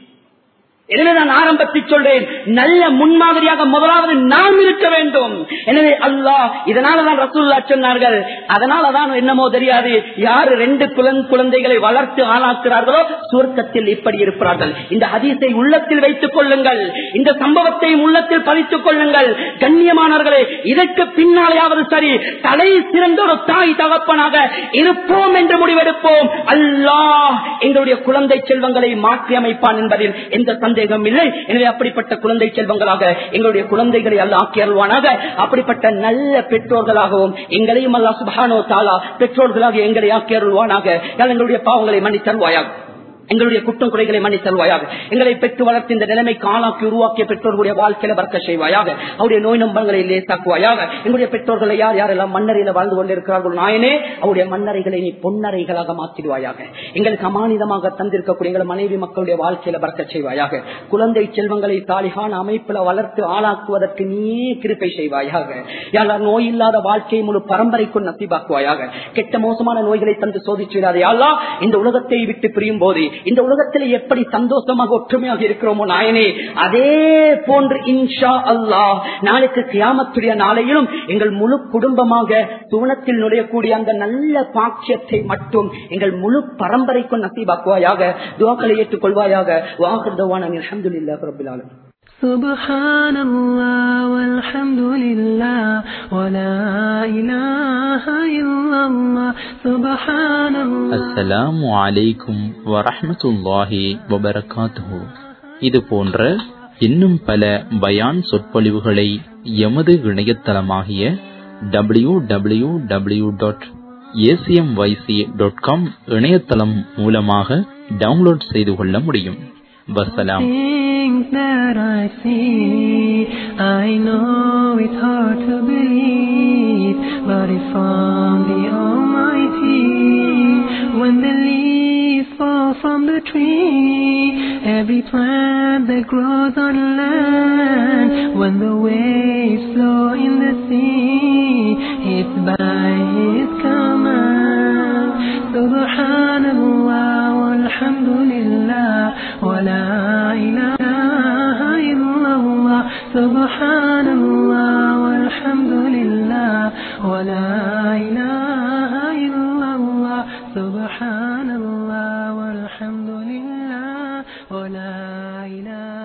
எனவே நான் ஆரம்பத்தில் சொல்றேன் நல்ல முன்மாதிரியாக முதலாவது நாம் இருக்க வேண்டும் எனவே அல்லாஹ் இதனாலதான் ரசூல்லா சொன்னார்கள் அதனாலதான் என்னமோ தெரியாது யாரு ரெண்டு குழந்தைகளை வளர்த்து ஆளாக்குறார்களோ சுவர்க்கத்தில் இப்படி இருப்பார்கள் இந்த ஹதீஸை உள்ளத்தில் வைத்துக் கொள்ளுங்கள் இந்த சம்பவத்தையும் உள்ளத்தில் பதித்துக் கொள்ளுங்கள் கண்ணியமானவர்களே இதற்கு பின்னாலேயாவது சரி தலை சிறந்த ஒரு தாய் தகப்பனாக இருப்போம் என்று முடிவெடுப்போம் அல்லாஹ் எங்களுடைய குழந்தை செல்வங்களை மாற்றி அமைப்பான் என்பதில் எந்த சந்தேகம் இல்லை எனவே அப்படிப்பட்ட குழந்தை செல்வங்களாக எங்களுடைய குழந்தைகளை அல்ல ஆக்கி அருள்வானாக அப்படிப்பட்ட நல்ல பெற்றோர்களாகவும் எங்களையும் அல்லா சுபானோ தாலா பெற்றோர்களாக எங்களை ஆக்கி அருள்வானாக எங்களுடைய பாவங்களை மன்னித்தருவாயாக எங்களுடைய குற்றம் குறைகளை மன்னித்தல்வாயாக எங்களை பெற்று வளர்த்து இந்த நிலைமைக்கு ஆளாக்கி உருவாக்கிய பெற்றோர்களுடைய வாழ்க்கையில வர்க்க செய்வாயாக அவருடைய நோய் நம்பங்களை லேசாக்குவாயாக எங்களுடைய பெற்றோர்களை யார் யாரெல்லாம் மன்னரையில வாழ்ந்து கொண்டிருக்கிறார்கள் நாயனே அவருடைய மன்னரைகளை நீ பொன்னரைகளாக மாற்றிடுவாயாக எங்களுக்கு அமானிதமாக தந்திருக்கக்கூடிய எங்கள் மனைவி மக்களுடைய வாழ்க்கையில வர்க்க செய்வாயாக குழந்தை செல்வங்களை தாலிகான அமைப்புல வளர்த்து ஆளாக்குவதற்கு நீயே கிருப்பை செய்வாயாக யார் நோய் இல்லாத வாழ்க்கையை முழு பரம்பரைக்குள் நசிபாக்குவாயாக கெட்ட மோசமான நோய்களை தந்து சோதிச்சு விடாதே அல்லா இந்த உலகத்தை விட்டு பிரியும் போது இந்த உலகத்தில் எப்படி சந்தோஷமாக ஒற்றுமையாக இருக்கிறோமோ நாயனே அதே போன்று இன்ஷா அல்லாஹ் நாளைக்கு கியாமத்துடைய நாளையிலும் எங்கள் முழு குடும்பமாக தூணத்தில் நுழையக்கூடிய அந்த நல்ல பாக்கியத்தை மட்டும் எங்கள் முழு பரம்பரைக்கும் நசீபாக்குவாயாக துவாக்களை ஏற்றுக்கொள்வாயாக வாகர்தவான அலமதுல்லா ரபுல்லாலும் سبحان الله والحمد لله ولا إله إلا الله سبحان الله அஸ்ஸலாமு அலைக்கும் வரஹ்மத்துல்லாஹி வபரகாத்துஹு இது போன்ற இன்னும் பல பயான் சொற்பொழிவுகளை எமது இணையதளமாகிய W W W dot ACMYC dot com இணையதளம் மூலமாக டவுன்லோட் செய்து கொள்ள முடியும் வசலாம் Things that I see, I know it's hard to believe, but it's from the Almighty. When the leaves fall from the tree, every plant that grows on land, when the waves flow in the sea, it's by His command. So سبحان الله والحمد لله ولا إله إلا الله سبحان الله والحمد لله ولا إله إلا الله سبحان الله والحمد لله ولا إله